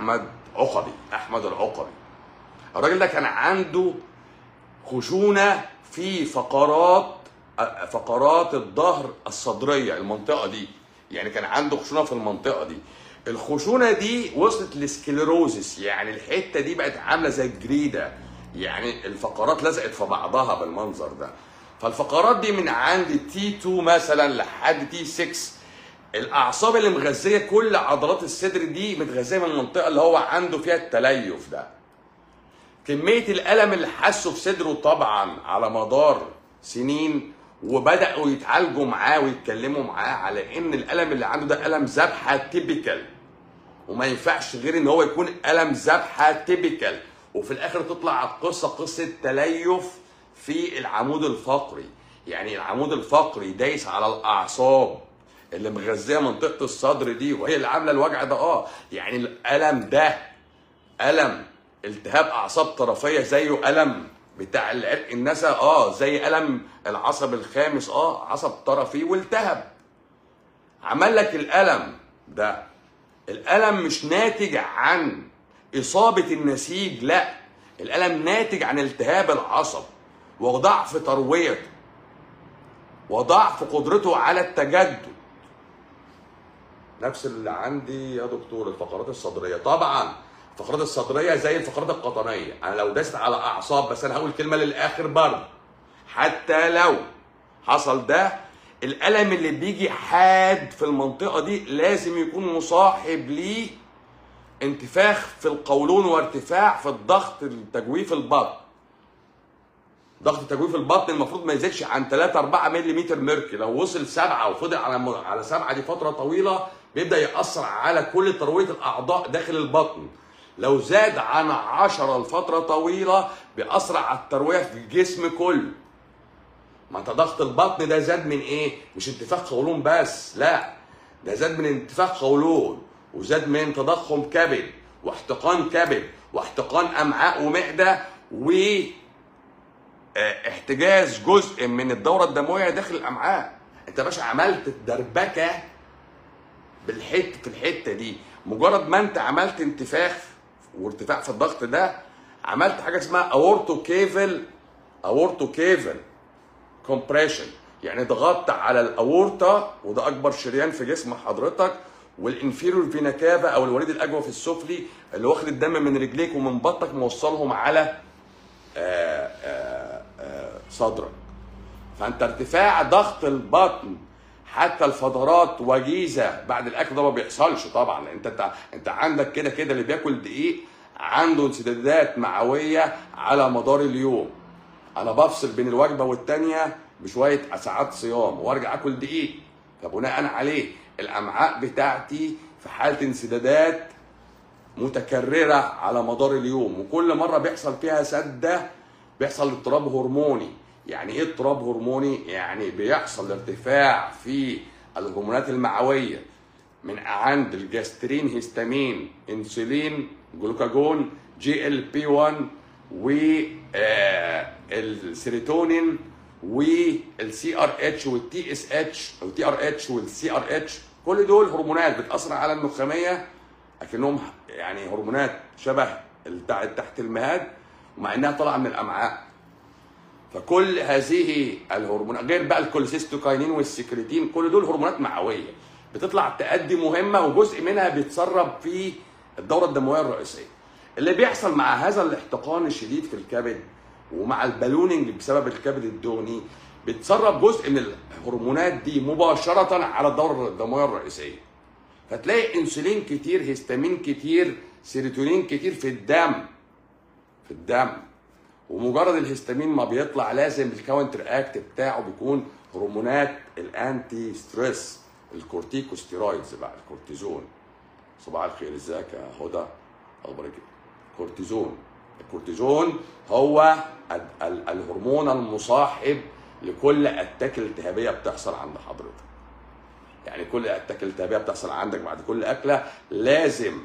احمد عقبي احمد العقبي الراجل ده كان عنده خشونه في فقرات فقرات الظهر الصدريه المنطقه دي يعني كان عنده خشونه في المنطقه دي الخشونه دي وصلت لسكليروزس يعني الحته دي بقت عامله زي الجريده يعني الفقرات لزقت في بعضها بالمنظر ده فالفقرات دي من عند تي 2 مثلا لحد تي 6 الاعصاب اللي مغذيه كل عضلات الصدر دي متغذيه من المنطقه اللي هو عنده فيها التليف ده كميه الالم اللي حسه في صدره طبعا على مدار سنين وبداوا يتعالجوا معاه ويتكلموا معاه على ان الالم اللي عنده ده الم ذبحه تيبيكال وما ينفعش غير ان هو يكون الم ذبحه تيبيكال وفي الاخر تطلع القصه قصه تليف في العمود الفقري يعني العمود الفقري دايس على الاعصاب اللي مغذيه منطقه الصدر دي وهي اللي عامله الوجع ده اه يعني الالم ده الم التهاب اعصاب طرفيه زيه الم بتاع العرق النسا اه زي الم العصب الخامس اه عصب طرفي والتهب عمل لك الالم ده الالم مش ناتج عن اصابه النسيج لا الالم ناتج عن التهاب العصب وضعف ترويته وضعف قدرته على التجدد نفس اللي عندي يا دكتور الفقرات الصدريه طبعا الفقرات الصدريه زي الفقرات القطنيه انا لو دست على اعصاب بس انا هقول كلمه للاخر برضه حتى لو حصل ده الالم اللي بيجي حاد في المنطقه دي لازم يكون مصاحب ليه انتفاخ في القولون وارتفاع في الضغط التجويف البطن ضغط تجويف البطن المفروض ما يزيدش عن 3 4 ملم ميركوري لو وصل 7 وفضل على على 7 دي فتره طويله بيبدا ياثر على كل ترويه الاعضاء داخل البطن لو زاد عن 10 لفتره طويله بيأثر على الترويه في الجسم كله ما انت ضغط البطن ده زاد من ايه مش انتفاخ قولون بس لا ده زاد من انتفاخ قولون وزاد من تضخم كبد واحتقان كبد واحتقان امعاء ومعده و احتجاز جزء من الدوره الدمويه داخل الامعاء انت يا باشا عملت دربكه بالحته في الحته دي مجرد ما انت عملت انتفاخ وارتفاع في الضغط ده عملت حاجه اسمها اورتو كيفل اورتو كيفل كومبريشن يعني ضغطت على الاورطه وده اكبر شريان في جسم حضرتك والانفيرور فينا كافا او الوريد الاجوف السفلي اللي واخد الدم من رجليك ومن بطنك موصلهم على آآ آآ آآ صدرك فانت ارتفاع ضغط البطن حتى الفترات وجيزه بعد الاكل ده ما بيحصلش طبعا انت انت انت عندك كده كده اللي بياكل دقيق عنده انسدادات معويه على مدار اليوم انا بفصل بين الوجبه والتانيه بشويه ساعات صيام وارجع اكل دقيق فبناء عليه الامعاء بتاعتي في حاله انسدادات متكرره على مدار اليوم وكل مره بيحصل فيها سده بيحصل اضطراب هرموني يعني ايه اضطراب هرموني يعني بيحصل ارتفاع في الهرمونات المعويه من عند الجاسترين هيستامين انسولين جلوكاجون جي ال بي 1 والسيروتونين والسي ار اتش والتي اس اتش والتي ار اتش والسي ار اتش كل دول هرمونات بتاثر على النخاميه اكنهم يعني هرمونات شبه بتاع تحت المهاد ومع انها طالعه من الامعاء فكل هذه الهرمونات غير بقى الكوليسيستوكاينين والسكريتين كل دول هرمونات معويه بتطلع تأدي مهمه وجزء منها بيتسرب في الدوره الدمويه الرئيسيه اللي بيحصل مع هذا الاحتقان الشديد في الكبد ومع البالوننج بسبب الكبد الدهني بتسرب جزء من الهرمونات دي مباشره على الدوره الدمويه الرئيسيه فتلاقي انسولين كتير هيستامين كتير سيروتونين كتير في الدم في الدم ومجرد الهستامين ما بيطلع لازم الكاونتر اكت بتاعه بيكون هرمونات الانتي ستريس الكورتيكوستيرويدز بقى الكورتيزون صباح الخير ازيك يا هدى اخبارك كورتيزون الكورتيزون هو ال- ال- الهرمون المصاحب لكل اتاك التهابيه بتحصل عند حضرتك يعني كل اتاك التهابيه بتحصل عندك بعد كل اكله لازم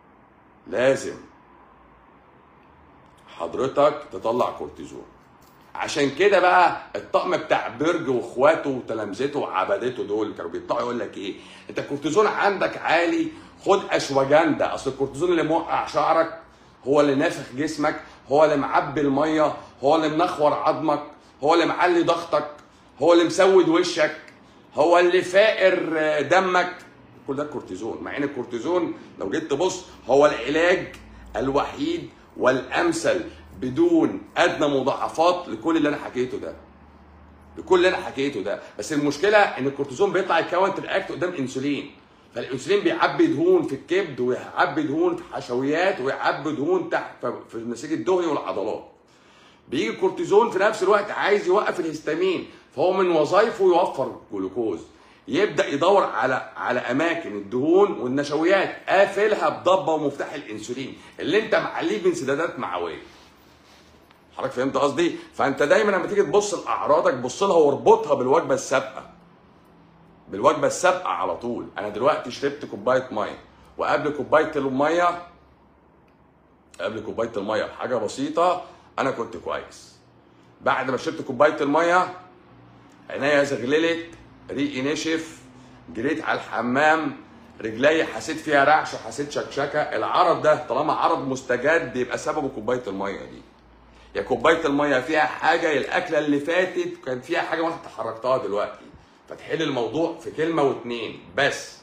لازم حضرتك تطلع كورتيزون عشان كده بقى الطقم بتاع بيرج واخواته وتلامذته وعبدته دول كانوا بيطلعوا يقول لك ايه انت الكورتيزون عندك عالي خد اشواجندا اصل الكورتيزون اللي موقع شعرك هو اللي نافخ جسمك هو اللي معبي الميه هو اللي منخور عظمك هو اللي معلي ضغطك هو اللي مسود وشك هو اللي فائر آه، دمك كل ده الكورتيزون مع ان الكورتيزون لو جيت تبص هو العلاج الوحيد والامثل بدون ادنى مضاعفات لكل اللي انا حكيته ده لكل اللي انا حكيته ده بس المشكله ان الكورتيزون بيطلع يكون ترياكت قدام انسولين فالانسولين بيعبي دهون في الكبد ويعبي دهون في الحشويات ويعبي دهون تحت في النسيج الدهني والعضلات بيجي الكورتيزون في نفس الوقت عايز يوقف الهستامين فهو من وظائفه يوفر الجلوكوز يبدا يدور على على اماكن الدهون والنشويات قافلها بضبه ومفتاح الانسولين اللي انت معليه بانسدادات معويه حضرتك فهمت قصدي فانت دايما لما تيجي تبص لاعراضك بص لها واربطها بالوجبه السابقه بالوجبه السابقه على طول انا دلوقتي شربت كوبايه ميه وقبل كوبايه الميه قبل كوبايه الميه بحاجه بسيطه انا كنت كويس بعد ما شربت كوبايه الميه عينيا زغللت ريقي نشف جريت على الحمام رجلي حسيت فيها رعش وحسيت شكشكه العرض ده طالما عرض مستجد يبقى سببه كوبايه الميه دي يا كوبايه الميه فيها حاجه يا الاكله اللي فاتت كان فيها حاجه وانت حركتها دلوقتي فتحل الموضوع في كلمه واتنين بس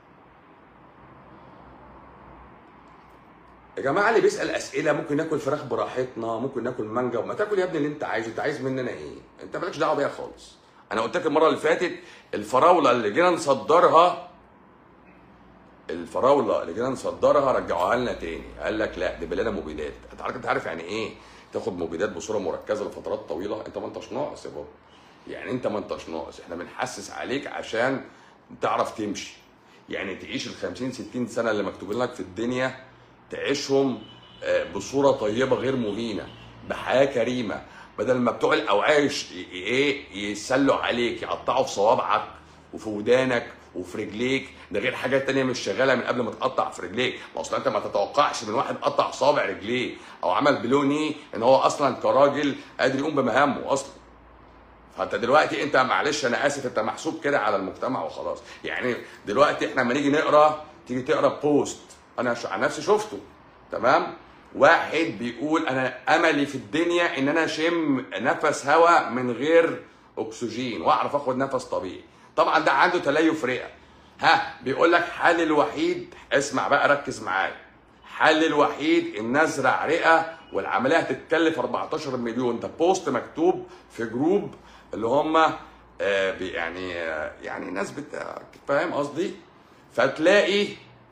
يا جماعه اللي بيسال اسئله ممكن ناكل فراخ براحتنا ممكن ناكل مانجا وما تاكل يا ابني اللي انت عايزه انت عايز مننا ايه انت مالكش دعوه بيها خالص انا قلت لك المره اللي فاتت الفراوله اللي جينا نصدرها الفراوله اللي جينا نصدرها رجعوها لنا تاني قال لك لا دي بلنا مبيدات انت عارف انت عارف يعني ايه تاخد مبيدات بصوره مركزه لفترات طويله انت ما انتش ناقص يا بابا يعني انت ما انتش ناقص احنا بنحسس عليك عشان تعرف تمشي يعني تعيش ال 50 60 سنه اللي مكتوبين لك في الدنيا تعيشهم آه، بصوره طيبه غير مهينه بحياه كريمه بدل ما بتوع الاوعيه يش- ي- ايه يسلوا عليك يقطعوا في صوابعك وفي ودانك وفي رجليك ده غير حاجات تانية مش شغاله من قبل ما تقطع في رجليك ما اصل انت ما تتوقعش من واحد قطع صابع رجليه او عمل بلوني ان هو اصلا كراجل قادر يقوم بمهامه اصلا فانت دلوقتي انت معلش انا اسف انت محسوب كده على المجتمع وخلاص يعني دلوقتي احنا لما نيجي نقرا تيجي تقرا بوست انا ش- عن نفسي شفته تمام واحد بيقول انا املي في الدنيا ان انا اشم نفس هواء من غير اكسجين واعرف اخد نفس طبيعي طبعا ده عنده تليف رئه ها بيقول لك حل الوحيد اسمع بقى ركز معايا حل الوحيد ان ازرع رئه والعمليه هتتكلف 14 مليون ده بوست مكتوب في جروب اللي هم آه بي- يعني آه يعني ناس بت... فاهم قصدي فتلاقي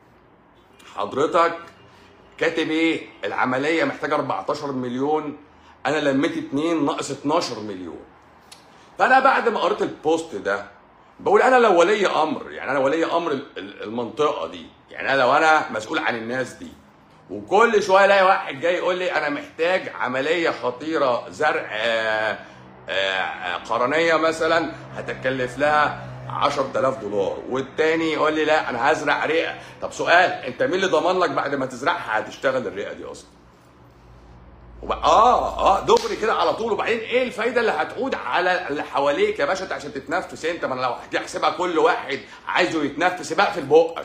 حضرتك كاتب ايه العمليه محتاجه 14 مليون انا لميت اتنين ناقص 12 مليون فانا بعد ما قريت البوست ده بقول انا لو ولي امر يعني انا ولي امر ال- ال- المنطقه دي يعني انا لو انا مسؤول عن الناس دي وكل شويه الاقي واحد جاي يقول لي انا محتاج عمليه خطيره زرع آه، آه، آه، قرنيه مثلا هتكلف لها 10000 دولار والتاني يقول لي لا انا هزرع رئه طب سؤال انت مين اللي ضمن لك بعد ما تزرعها هتشتغل الرئه دي اصلا وب... اه اه دغري كده على طول وبعدين ايه الفايده اللي هتعود على اللي حواليك يا باشا انت عشان تتنفس انت ما انا لو هتحسبها كل واحد عايزه يتنفس بقفل بقك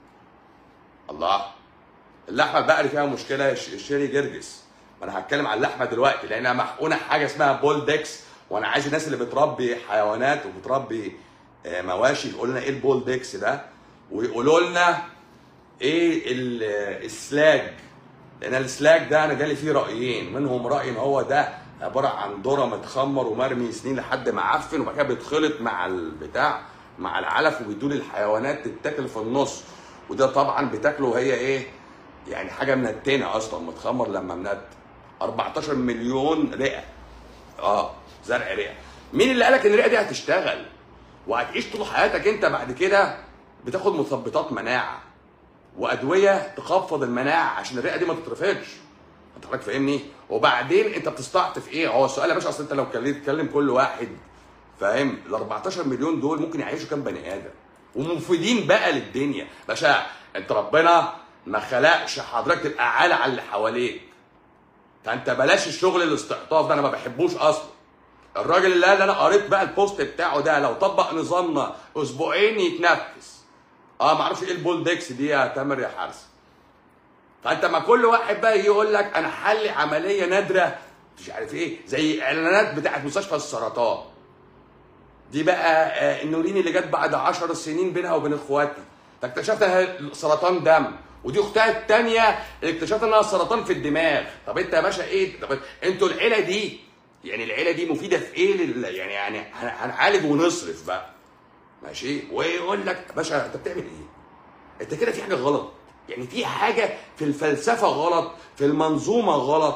الله اللحمه البقري فيها مشكله يا ش- شيري جرجس ما انا هتكلم عن اللحمه دلوقتي لانها محقونه حاجه اسمها بول ديكس وانا عايز الناس اللي بتربي حيوانات وبتربي آه، مواشي يقولوا لنا ايه البول ديكس ده ويقولوا لنا ايه ال- السلاج لان السلاج ده انا جالي فيه رايين منهم راي ان هو ده عباره عن ذره متخمر ومرمي سنين لحد ما عفن وبعد كده بيتخلط مع البتاع مع العلف وبيدوا للحيوانات تتاكل في النص وده طبعا بتاكله وهي ايه يعني حاجه منتنه اصلا متخمر لما منت 14 مليون رئه اه زرع رئه مين اللي قالك ان الرئه دي هتشتغل وهتعيش طول حياتك انت بعد كده بتاخد مثبطات مناعه وادويه تخفض المناعه عشان الرئه دي ما تترفضش انت حضرتك فاهمني وبعدين انت بتستعطف ايه هو السؤال يا باشا اصل انت لو كلمت تكلم كل واحد فاهم ال 14 مليون دول ممكن يعيشوا كام بني ادم ومفيدين بقى للدنيا باشا انت ربنا ما خلقش حضرتك تبقى عالة على اللي حواليك فانت بلاش الشغل الاستعطاف ده انا ما بحبوش اصلا الراجل اللي اللي انا قريت بقى البوست بتاعه ده لو طبق نظامنا اسبوعين يتنفس اه معرفش ايه البولدكس دي يا تامر يا حارس فانت ما كل واحد بقى يجي يقول لك انا حل عمليه نادره مش عارف ايه زي اعلانات بتاعت مستشفى السرطان دي بقى آه، النورين اللي جت بعد 10 سنين بينها وبين اخواتها فاكتشفت انها سرطان دم ودي اختها الثانيه اللي اكتشفت انها سرطان في الدماغ طب انت يا باشا ايه طب انتوا العيله دي يعني العيله دي مفيده في ايه لل... يعني يعني هن- هنعالج ونصرف بقى ماشي ويقول لك يا باشا انت بتعمل ايه انت كده في حاجه غلط يعني في حاجه في الفلسفه غلط في المنظومه غلط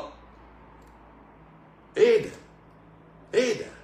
ايه ده ايه ده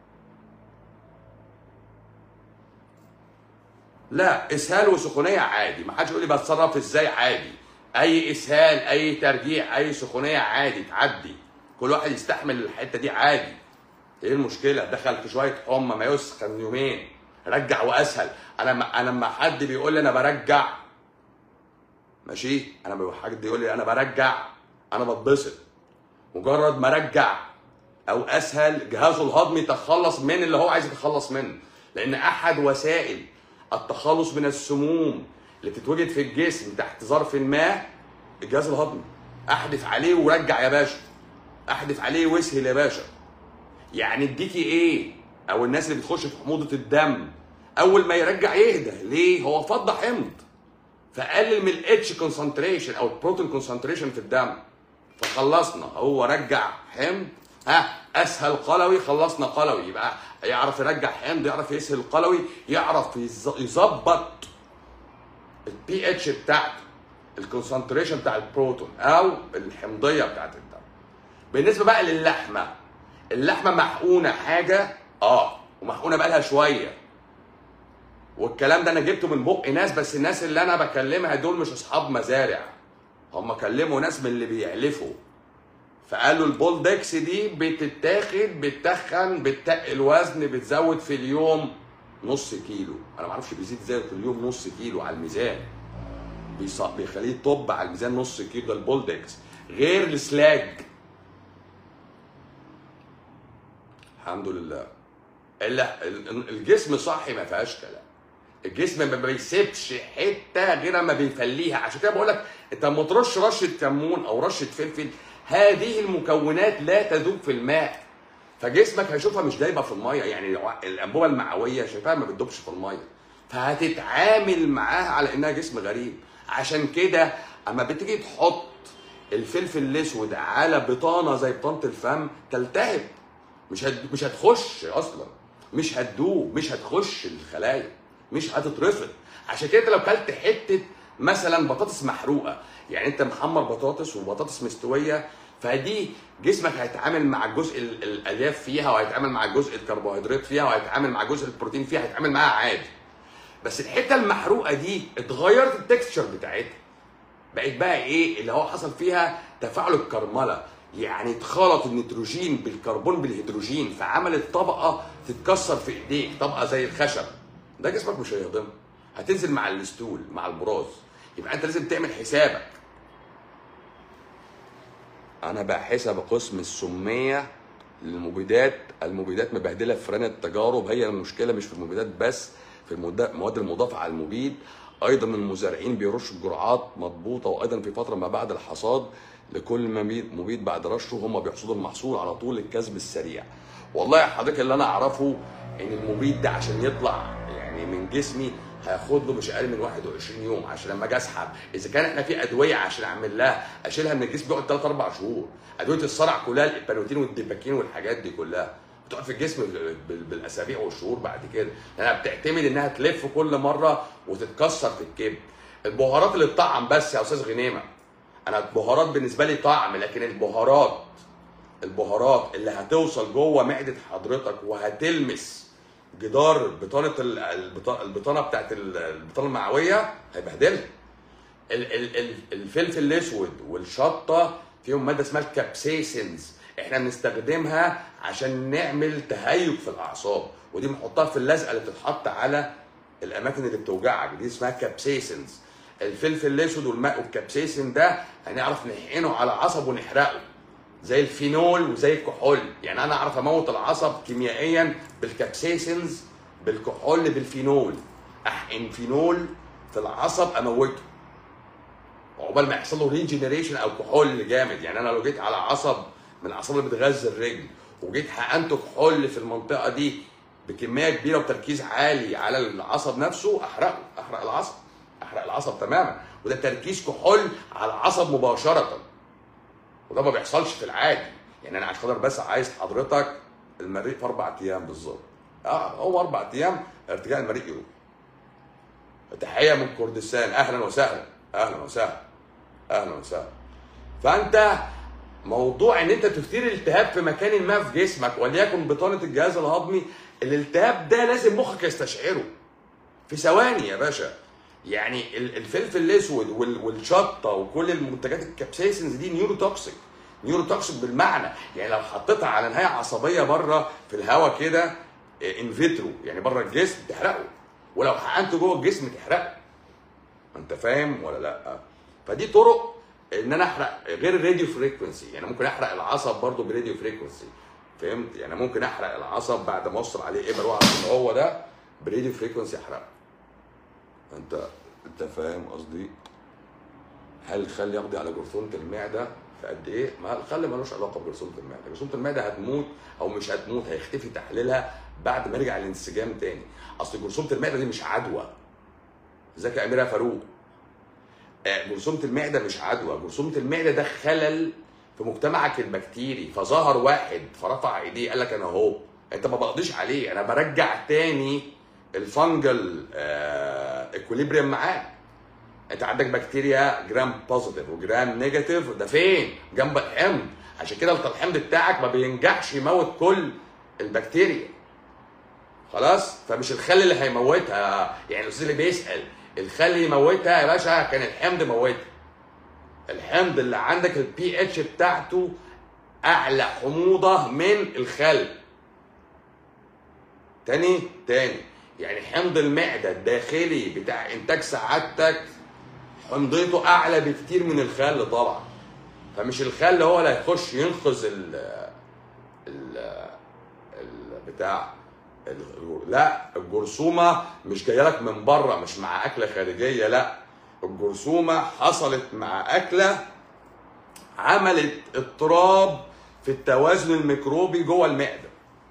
لا اسهال وسخونيه عادي ما حدش يقول لي بتصرف ازاي عادي اي اسهال اي ترجيع اي سخونيه عادي تعدي كل واحد يستحمل الحته دي عادي ايه المشكله دخل في شويه حمى ما يسخن يومين رجع واسهل انا ما انا لما حد بيقول لي انا برجع ماشي انا لما حد يقول لي انا برجع انا بتبسط مجرد ما ارجع او اسهل جهازه الهضمي يتخلص من اللي هو عايز يتخلص منه لان احد وسائل التخلص من السموم اللي بتتوجد في الجسم تحت ظرف ما الجهاز الهضمي احدف عليه ورجع يا باشا احدف عليه واسهل يا باشا يعني اديكي ايه او الناس اللي بتخش في حموضه الدم اول ما يرجع يهدى ليه هو فضى حمض فقلل من الاتش كونسنتريشن او البروتين كونسنتريشن في الدم فخلصنا هو رجع حمض ها اسهل قلوي خلصنا قلوي يبقى يعرف يرجع حمض يعرف يسهل قلوي يعرف يز- يظبط البي اتش بتاعته الكونسنتريشن بتاع البروتون او الحمضيه بتاعت الدم بالنسبه بقى للحمه اللحمه محقونه حاجه اه ومحقونه بقى لها شويه والكلام ده انا جبته من بق ناس بس الناس اللي انا بكلمها دول مش اصحاب مزارع هم كلموا ناس من اللي بيعلفوا فقالوا البولدكس دي بتتاخد بتتخن بتتقل وزن بتزود في اليوم نص كيلو انا ما اعرفش بيزيد ازاي في اليوم نص كيلو على الميزان بيص- بيخليه طب على الميزان نص كيلو ده البولدكس غير السلاج الحمد لله ال- ال- الجسم صحي ما فيهاش كلام الجسم ما بيسيبش حته غير ما بيفليها عشان كده بقول لك انت لما ترش رشه كمون او رشه فلفل هذه المكونات لا تذوب في الماء فجسمك هيشوفها مش دايبه في الميه يعني لو الانبوبه المعويه شايفاها ما بتدوبش في الميه فهتتعامل معاها على انها جسم غريب عشان كده اما بتيجي تحط الفلفل الاسود على بطانه زي بطانه الفم تلتهب مش هت... مش هتخش اصلا مش هتدوب مش هتخش الخلايا مش هتترفض عشان كده لو كلت حته مثلا بطاطس محروقه يعني انت محمر بطاطس وبطاطس مستويه فدي جسمك هيتعامل مع الجزء ال- الالياف فيها وهيتعامل مع الجزء الكربوهيدرات فيها وهيتعامل مع جزء البروتين فيها هيتعامل معاها عادي بس الحته المحروقه دي اتغيرت التكستشر بتاعتها بقت بقى ايه اللي هو حصل فيها تفاعل الكرمله يعني اتخلط النيتروجين بالكربون بالهيدروجين فعملت طبقه تتكسر في ايديك طبقه زي الخشب ده جسمك مش هيهضمها هتنزل مع الستول مع البراز يبقى انت لازم تعمل حسابك انا بحسب قسم السميه للمبيدات المبيدات مبهدله فران التجارب هي المشكله مش في المبيدات بس في المد- المواد المضافه على المبيد ايضا المزارعين بيرشوا بجرعات مضبوطه وايضا في فتره ما بعد الحصاد لكل مبيد مبيد بعد رشه هم بيحصدوا المحصول على طول الكسب السريع والله يا حضرتك اللي انا اعرفه ان المبيد ده عشان يطلع يعني من جسمي هياخد له مش اقل من 21 يوم عشان لما اجي اسحب اذا كان احنا في ادويه عشان اعمل لها اشيلها من الجسم بيقعد 3 4 شهور ادويه الصرع كلها البانوتين والديباكين والحاجات دي كلها بتقعد في الجسم بال- بال- بالاسابيع والشهور بعد كده لانها بتعتمد انها تلف كل مره وتتكسر في الكبد البهارات اللي تطعم بس يا استاذ غنيمه انا البهارات بالنسبه لي طعم لكن البهارات البهارات اللي هتوصل جوه معده حضرتك وهتلمس جدار بطانه ال- البطا- البطانه بتاعت ال- البطانه المعويه هيبهدلها ال- ال- ال- الفلفل الاسود والشطه فيهم ماده اسمها الكابسيسنز احنا بنستخدمها عشان نعمل تهيج في الاعصاب ودي بنحطها في اللزقه اللي بتتحط على الاماكن اللي بتوجعك دي اسمها كابسيسنز الفلفل الاسود والماء والكابسيسن ده هنعرف نحقنه على عصب ونحرقه زي الفينول وزي الكحول يعني انا اعرف اموت العصب كيميائيا بالكابسيسنز بالكحول بالفينول احقن فينول في العصب اموته وعقبال ما يحصل له ريجنريشن او كحول جامد يعني انا لو جيت على عصب من الاعصاب اللي بتغذي الرجل وجيت حقنته كحول في المنطقه دي بكميه كبيره وتركيز عالي على العصب نفسه احرقه احرق العصب احرق العصب تماما وده تركيز كحول على العصب مباشره وده ما بيحصلش في العادي يعني انا عشان خاطر بس عايز حضرتك المريء في اربع ايام بالظبط اه هو اربع ايام ارتجاع المريء يروح تحيه من كردستان اهلا وسهلا اهلا وسهلا اهلا وسهلا فانت موضوع ان انت تثير التهاب في مكان ما في جسمك وليكن بطانه الجهاز الهضمي الالتهاب ده لازم مخك يستشعره في ثواني يا باشا يعني ال- الفلفل الاسود وال- والشطه وكل المنتجات الكابسيسنز دي نيورو توكسيك نيورو توكسيك بالمعنى يعني لو حطيتها على نهايه عصبيه بره في الهواء كده ان فيترو يعني بره الجسم تحرقه ولو حقنته جوه الجسم تحرقه انت فاهم ولا لا فدي طرق ان انا احرق غير الراديو فريكونسي يعني ممكن احرق العصب برضو براديو فريكونسي فهمت يعني ممكن احرق العصب بعد ما اوصل عليه ابر واعرف ان هو ده براديو فريكونسي احرقه انت انت فاهم قصدي هل الخل يقضي على جرثومه المعده في قد ايه؟ ما الخل ملوش علاقه بجرثومه المعده، جرثومه المعده هتموت او مش هتموت هيختفي تحليلها بعد ما يرجع الانسجام تاني، اصل جرثومه المعده دي مش عدوى. ازيك يا اميره فاروق؟ آه، جرثومه المعده مش عدوى، جرثومه المعده ده خلل في مجتمعك البكتيري فظهر واحد فرفع ايديه قال لك انا اهو انت ما بقضيش عليه انا برجع تاني الفنجل اكوليبريم معاه انت عندك بكتيريا جرام بوزيتيف وجرام نيجاتيف ده فين؟ جنب الحمض عشان كده انت الحمض بتاعك ما بينجحش يموت كل البكتيريا خلاص فمش الخل اللي هيموتها يعني الاستاذ اللي بيسال الخل يموتها يا باشا كان الحمض موتها الحمض اللي عندك البي اتش بتاعته اعلى حموضه من الخل تاني تاني يعني حمض المعده الداخلي بتاع انتاج سعادتك حمضيته اعلى بكتير من الخل طبعا فمش الخل هو اللي هيخش ينقذ ال ال ال بتاع ال- لا الجرثومه مش جايه لك من بره مش مع اكله خارجيه لا الجرثومه حصلت مع اكله عملت اضطراب في التوازن الميكروبي جوه المعده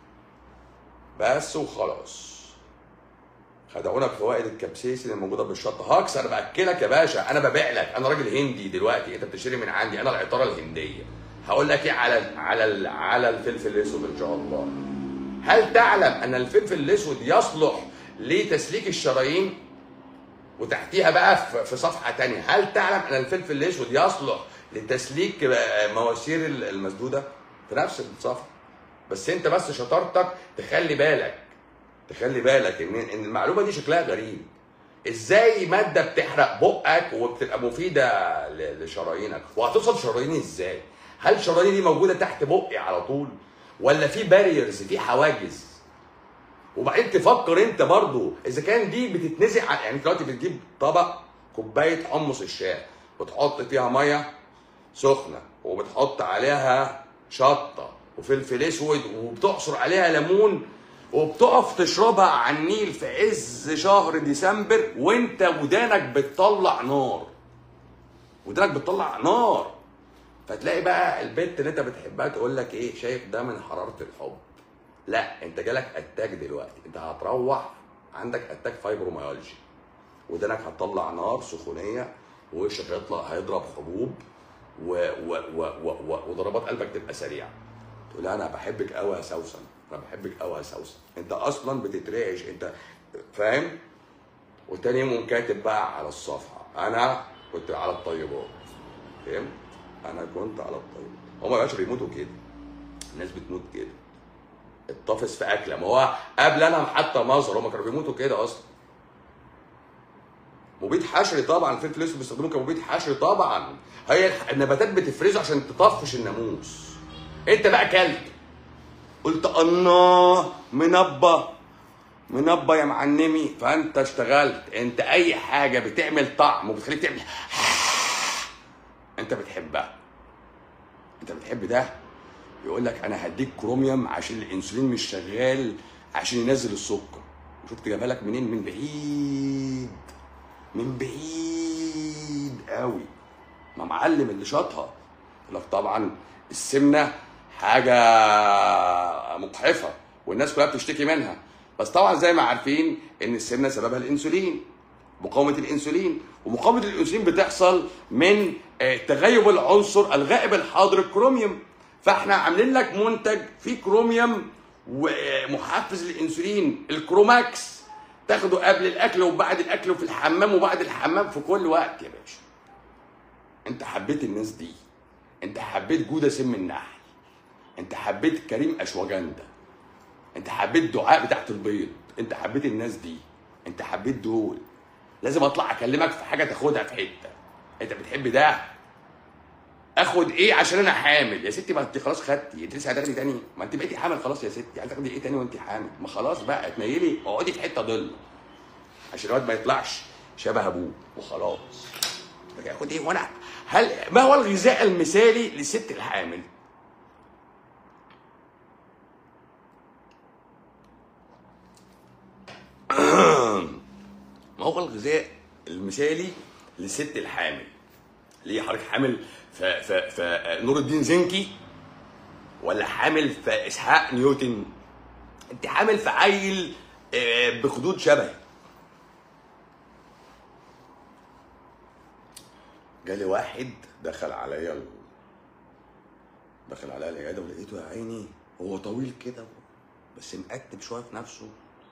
بس وخلاص خدعونا بفوائد الكبسيسين الموجوده بالشطه هاكس انا باكلك يا باشا انا ببيع لك انا راجل هندي دلوقتي انت بتشتري من عندي انا العطاره الهنديه هقول لك ايه على على ال- على الفلفل الاسود ان شاء الله هل تعلم ان الفلفل الاسود يصلح لتسليك الشرايين وتحتيها بقى في- في صفحه تانية هل تعلم ان الفلفل الاسود يصلح لتسليك آه، مواسير المسدوده في نفس الصفحه بس انت بس شطارتك تخلي بالك تخلي بالك ان ان المعلومه دي شكلها غريب ازاي ماده بتحرق بقك وبتبقى مفيده ل- لشرايينك وهتوصل شراييني ازاي هل شراييني دي موجوده تحت بقي على طول ولا في باريرز في حواجز وبعدين تفكر انت برضو اذا كان دي بتتنزع عن- يعني دلوقتي بتجيب طبق كوبايه حمص الشاي بتحط فيها ميه سخنه وبتحط عليها شطه وفلفل اسود وبتعصر عليها ليمون وبتقف تشربها على النيل في عز شهر ديسمبر وانت ودانك بتطلع نار ودانك بتطلع نار فتلاقي بقى البنت اللي انت بتحبها تقول لك ايه شايف ده من حراره الحب لا انت جالك اتاك دلوقتي انت هتروح عندك اتاك فايبروميالجي ودانك هتطلع نار سخونيه ووشك هيطلع هيضرب حبوب و و و و و وضربات قلبك تبقى سريعه تقول لها انا بحبك قوي يا سوسن انا بحبك قوي يا سوسن انت اصلا بتترعش انت فاهم وتاني يوم كاتب بقى على الصفحه انا كنت على الطيبات فهمت انا كنت على الطيبات هما يا باشا بيموتوا كده الناس بتموت كده اتطفس في اكله ما هو قبل انا حتى مظهر هما كانوا بيموتوا كده اصلا مبيد حشري طبعا الفلفل الاسود بيستخدموه كمبيد حشري طبعا هي الح- النباتات بتفرزه عشان تطفش الناموس انت بقى كلت قلت الله منبه منبه يا معلمي فانت اشتغلت انت اي حاجه بتعمل طعم وبتخليك تعمل انت بتحبها انت بتحب ده يقول لك انا هديك كروميوم عشان الانسولين مش شغال عشان ينزل السكر شفت جابها لك منين من بعيد من بعيد قوي ما معلم اللي شاطها يقول لك طبعا السمنه حاجه مجحفه والناس كلها بتشتكي منها بس طبعا زي ما عارفين ان السمنه سببها الانسولين مقاومه الانسولين ومقاومه الانسولين بتحصل من آه، تغيب العنصر الغائب الحاضر الكروميوم فاحنا عاملين لك منتج فيه كروميوم ومحفز للانسولين الكروماكس تاخده قبل الاكل وبعد الاكل وفي الحمام وبعد الحمام في كل وقت يا باشا انت حبيت الناس دي انت حبيت جوده سم النحل انت حبيت كريم اشواجندا انت حبيت دعاء بتاعت البيض انت حبيت الناس دي انت حبيت دول لازم اطلع اكلمك في حاجه تاخدها في حته انت بتحب ده اخد ايه عشان انا حامل يا ستي ما انت خلاص خدتي انت لسه هتاخدي تاني ما انت بقيتي حامل خلاص يا ستي هتاخدي ايه تاني وانت حامل ما خلاص بقى تنيلي اقعدي في حته ظل عشان الواد ما يطلعش شبه ابوه وخلاص لكن اخد ايه وانا هل ما هو الغذاء المثالي للست الحامل ما هو الغذاء المثالي للست الحامل ليه حضرتك حامل في في في نور الدين زنكي ولا حامل في اسحاق نيوتن انت حامل في عيل آه، بخدود شبهي جالي واحد دخل عليا ال- دخل عليا العياده ولقيته يا عيني هو طويل كده بس مقتب شويه في نفسه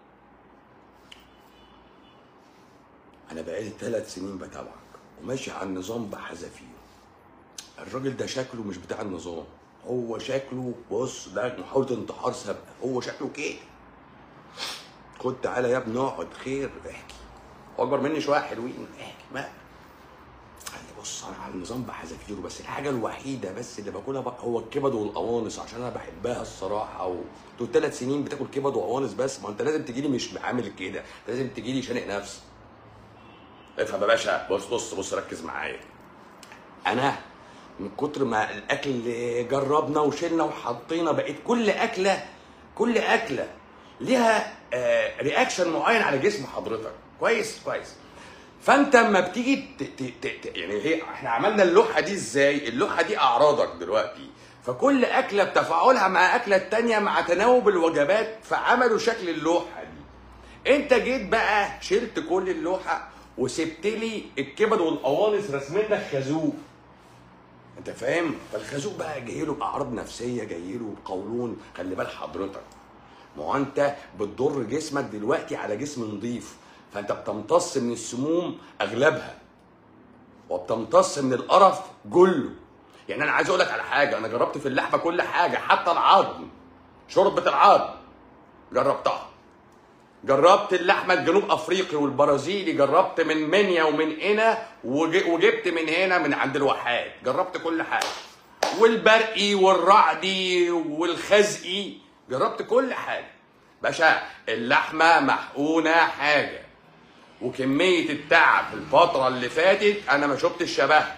انا بقالي ثلاث سنين بتابعك وماشي على النظام بحذافيره الراجل ده شكله مش بتاع النظام هو شكله بص ده محاولة انتحار سابقة هو شكله كده خد تعالى يا ابني اقعد خير احكي هو اكبر مني شويه حلوين احكي ما قال لي بص انا على النظام بحذافيره بس الحاجه الوحيده بس اللي باكلها بقى هو الكبد والقوانص عشان انا بحبها الصراحه و طول ثلاث سنين بتاكل كبد وقوانص بس ما انت لازم تجي لي مش عامل كده لازم تجي لي شانق نفسي افهم يا باشا بص بص بص ركز معايا انا من كتر ما الاكل اللي جربنا وشلنا وحطينا بقيت كل اكله كل اكله ليها آه رياكشن معين على جسم حضرتك كويس كويس فانت اما بتيجي ت... ت... ت... ت... يعني هي احنا عملنا اللوحه دي ازاي اللوحه دي اعراضك دلوقتي فكل اكله بتفاعلها مع اكله التانية مع تناوب الوجبات فعملوا شكل اللوحه دي انت جيت بقى شلت كل اللوحه وسبت لي الكبد والقوانص رسمين لك خازوق انت فاهم فالخازوق بقى جاي له باعراض نفسيه جاي له بقولون خلي بال حضرتك ما هو انت بتضر جسمك دلوقتي على جسم نظيف فانت بتمتص من السموم اغلبها وبتمتص من القرف كله يعني انا عايز اقول لك على حاجه انا جربت في اللحمه كل حاجه حتى العظم شوربه العظم جربتها جربت اللحمه الجنوب افريقي والبرازيلي جربت من منيا ومن هنا وج- وجبت من هنا من عند الواحات جربت كل حاجه والبرقي والرعدي والخزقي جربت كل حاجه باشا اللحمه محقونه حاجه وكميه التعب في الفتره اللي فاتت انا ما شفتش شبهها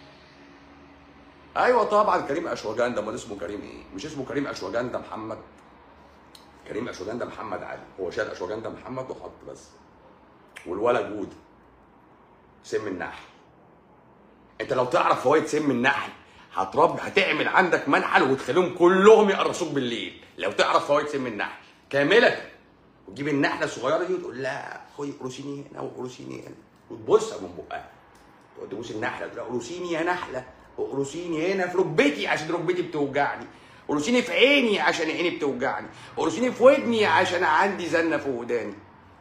ايوه طبعا كريم اشواجندا امال اسمه كريم ايه مش اسمه كريم اشواجندا محمد كريم اشواجندا محمد علي هو شال اشواجندا محمد وحط بس والولا جود سم النحل انت لو تعرف فوائد سم النحل هترب هتعمل عندك منحل وتخليهم كلهم يقرصوك بالليل لو تعرف فوائد سم النحل كامله وتجيب النحله الصغيره دي وتقول لها خدي قرصيني هنا وقرصيني هنا وتبصها من بقها تقعد تبوس النحله تقول لها قرصيني يا نحله اقرصيني هنا في ركبتي عشان ركبتي بتوجعني قرصيني في عيني عشان عيني بتوجعني قرصيني في ودني عشان عندي زنه في وداني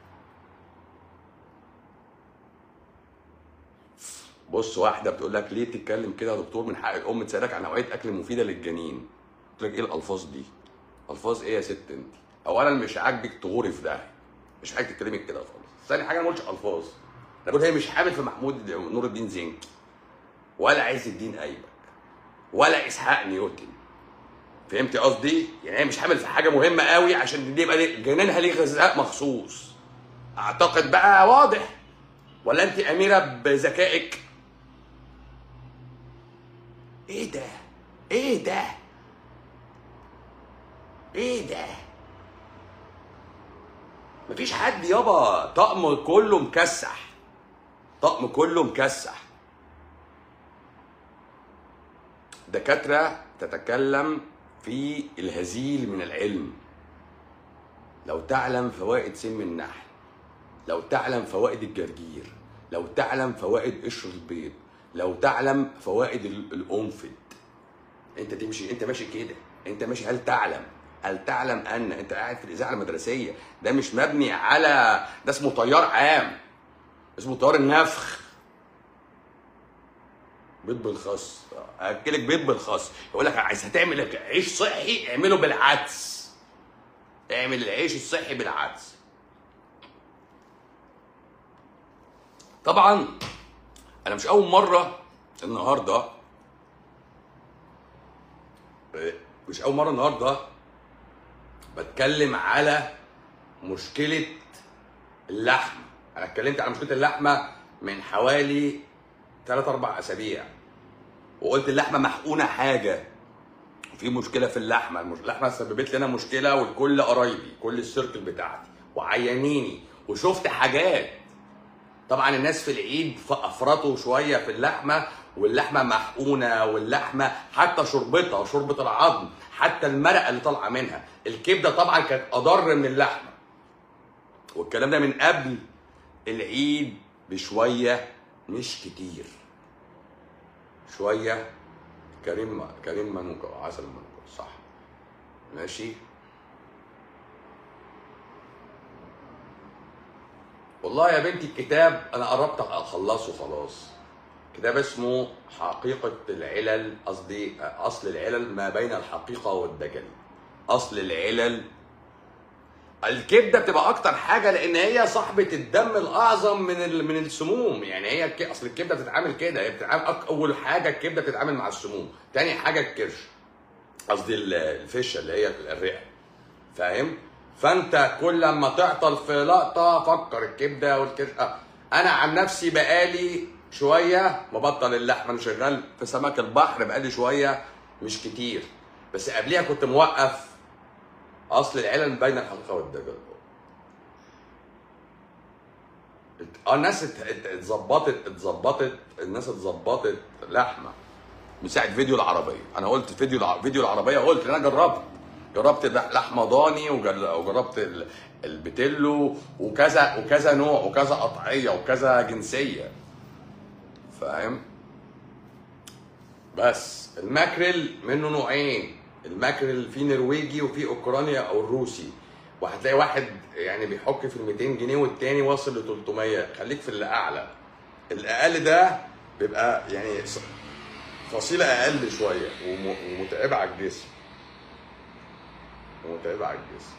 بص واحده بتقول لك ليه بتتكلم كده يا دكتور من حق الام تسالك عن نوعيه اكل مفيده للجنين قلت لك ايه الالفاظ دي الفاظ ايه يا ست انت اولا مش عاجبك تغوري في ده مش عاجبك تتكلمي كده خالص ثاني حاجه انا ما قلتش الفاظ انا بقول هي مش حامل في محمود نور الدين زنكي ولا عز الدين ايبك ولا اسحاق نيوتن فهمتي قصدي؟ يعني هي مش حامل في حاجه مهمه قوي عشان دي يبقى ليه- جنينها ليه غذاء مخصوص اعتقد بقى واضح ولا انت اميره بذكائك ايه ده؟ ايه ده؟ ايه ده مفيش حد يابا طقم كله مكسح طقم كله مكسح دكاترة تتكلم في الهزيل من العلم لو تعلم فوائد سم النحل لو تعلم فوائد الجرجير لو تعلم فوائد قشر البيض لو تعلم فوائد ال- القنفذ انت تمشي انت ماشي كده انت ماشي هل تعلم هل تعلم ان انت قاعد في الاذاعه المدرسيه ده مش مبني على ده اسمه تيار عام اسمه تيار النفخ بيض بالخس اكلك بيض بالخس يقول لك عايز هتعمل عيش صحي اعمله بالعدس اعمل العيش الصحي بالعدس طبعا انا مش اول مره النهارده مش اول مره النهارده بتكلم على مشكله اللحم انا اتكلمت على مشكله اللحمه من حوالي 3 4 اسابيع وقلت اللحمه محقونه حاجه في مشكله في اللحمه المش- اللحمه سببت لنا مشكله ولكل قرايبي كل السيركل بتاعتي وعيانيني وشفت حاجات طبعا الناس في العيد ف- افرطوا شويه في اللحمه واللحمه محقونه واللحمه حتى شربتها شوربه العظم حتى المرقه اللي طالعه منها الكبده طبعا كانت اضر من اللحمه والكلام ده من قبل العيد بشويه مش كتير شويه كريم كريم منوكا عسل منوكا صح ماشي والله يا بنتي الكتاب انا قربت اخلصه خلاص كتاب اسمه حقيقة العلل قصدي اصل العلل ما بين الحقيقة والدجل اصل العلل الكبده بتبقى اكتر حاجه لان هي صاحبه الدم الاعظم من ال- من السموم يعني هي الك- اصل الكبده بتتعامل كده هي بتتعامل أك- اول حاجه الكبده بتتعامل مع السموم تاني حاجه الكرش قصدي ال- الفشه اللي هي الرئه فاهم فانت كل ما تعطل في لقطه فكر الكبده والكرش آه. انا عن نفسي بقالي شويه مبطل اللحمه انا شغال في سمك البحر بقالي شويه مش كتير بس قبليها كنت موقف اصل العلل بين الحقيقه والدجل اه الناس ات- ات- اتظبطت اتظبطت الناس اتظبطت لحمه من ساعه فيديو العربيه انا قلت فيديو الع... فيديو العربيه قلت انا جربت جربت لح- لحمه ضاني وجر- وجربت ال- البتلو وكذا وكذا نوع وكذا قطعيه وكذا جنسيه فاهم بس الماكريل منه نوعين الماكريل في نرويجي وفي اوكرانيا او الروسي وهتلاقي واحد يعني بيحك في ال 200 جنيه والتاني واصل ل 300 خليك في اللي اعلى الاقل ده بيبقى يعني ص- فصيله اقل شويه وم- ومتعبه على الجسم ومتعبه على الجسم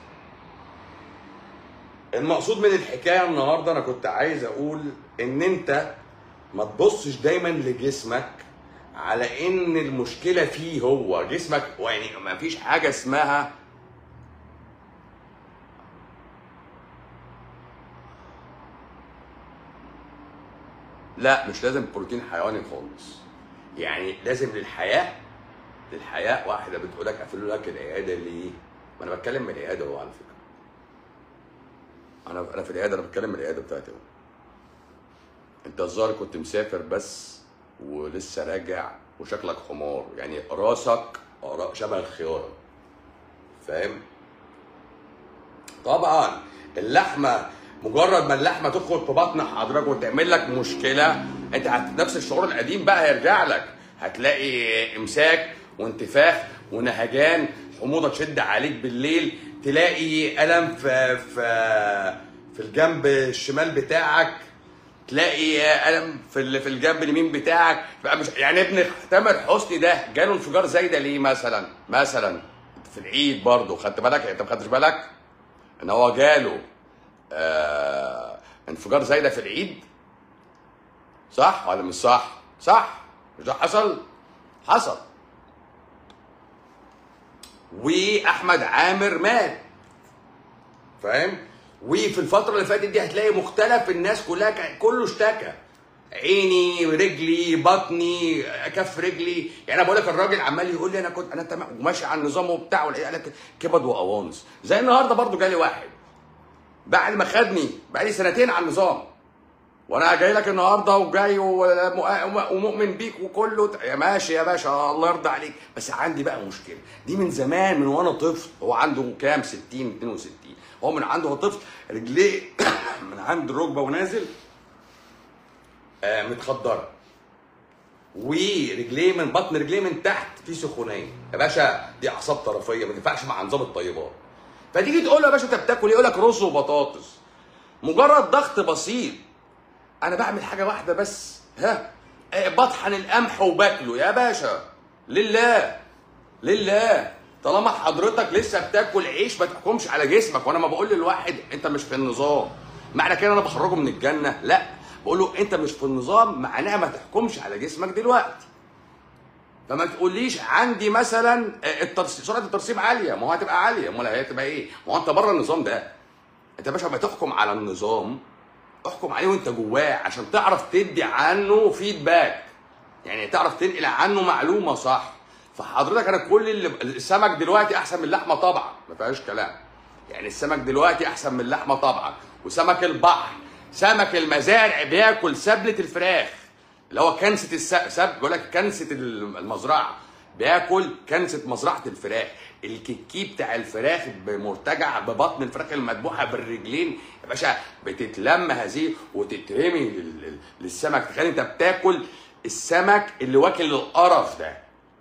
المقصود من الحكايه النهارده انا كنت عايز اقول ان انت ما تبصش دايما لجسمك على ان المشكله فيه هو جسمك يعني ما فيش حاجه اسمها لا مش لازم بروتين حيواني خالص يعني لازم للحياه للحياه واحده بتقول لك قفلوا لك العياده ليه؟ ما انا بتكلم من العياده هو على فكره انا انا في العياده انا بتكلم من العياده بتاعتي اهو انت الظاهر كنت مسافر بس ولسه راجع وشكلك حمار يعني راسك را- شبه الخياره فاهم طبعا اللحمه مجرد ما اللحمه تدخل في بطن حضرتك وتعمل لك مشكله انت هت... نفس الشعور القديم بقى هيرجع لك هتلاقي امساك وانتفاخ ونهجان حموضه تشد عليك بالليل تلاقي الم في في في الجنب الشمال بتاعك تلاقي الم في ال- في الجنب اليمين بتاعك بقى مش يعني ابن تامر حسني ده جاله انفجار زي ده ليه مثلا مثلا في العيد برضه خدت بالك انت ما خدتش بالك ان هو جاله آه انفجار زي ده في العيد صح ولا مش صح صح مش ده حصل حصل واحمد عامر مات فاهم وفي الفتره اللي فاتت دي هتلاقي مختلف الناس كلها كان- كله اشتكى عيني رجلي بطني كف رجلي يعني انا بقول لك الراجل عمال يقول لي انا كنت انا تمام وماشي على النظام وبتاع ولا لك كبد وقوانص زي النهارده برضو جالي واحد بعد ما خدني بقالي سنتين على النظام وانا جاي لك النهارده وجاي ومؤ- ومؤمن بيك وكله يا ماشي يا باشا الله يرضى عليك بس عندي بقى مشكله دي من زمان من وانا طفل هو عنده كام 60 62 هو من عنده هو طفل رجليه من عند الركبه ونازل آه، متخدره ورجليه من بطن رجليه من تحت في سخونيه يا باشا دي اعصاب طرفيه ما تنفعش مع نظام الطيبات فتيجي تقول له يا باشا انت بتاكل ايه يقول لك رز وبطاطس مجرد ضغط بسيط انا بعمل حاجه واحده بس ها آه، بطحن القمح وباكله يا باشا لله لله طالما حضرتك لسه بتاكل عيش ما تحكمش على جسمك وانا ما بقول للواحد انت مش في النظام معنى كده انا بخرجه من الجنه لا بقول له انت مش في النظام معناها ما تحكمش على جسمك دلوقتي فما تقوليش عندي مثلا آه، الترسيب سرعه الترسيب عاليه ما هو هتبقى عاليه امال هي هتبقى ايه؟ ما هو انت بره النظام ده انت يا باشا ما تحكم على النظام احكم عليه وانت جواه عشان تعرف تدي عنه فيدباك يعني تعرف تنقل عنه معلومه صح فحضرتك انا كل اللي السمك دلوقتي احسن من اللحمه طبعا ما فيهاش كلام يعني السمك دلوقتي احسن من اللحمه طبعا وسمك البحر سمك المزارع بياكل سبله الفراخ اللي هو كنسه الس... سب بيقول لك كنسه المزرعه بياكل كنسه مزرعه الفراخ الكيكي بتاع الفراخ مرتجع ببطن الفراخ المذبوحه بالرجلين يا باشا بتتلم هذه وتترمي لل- لل- للسمك تخيل انت بتاكل السمك اللي واكل القرف ده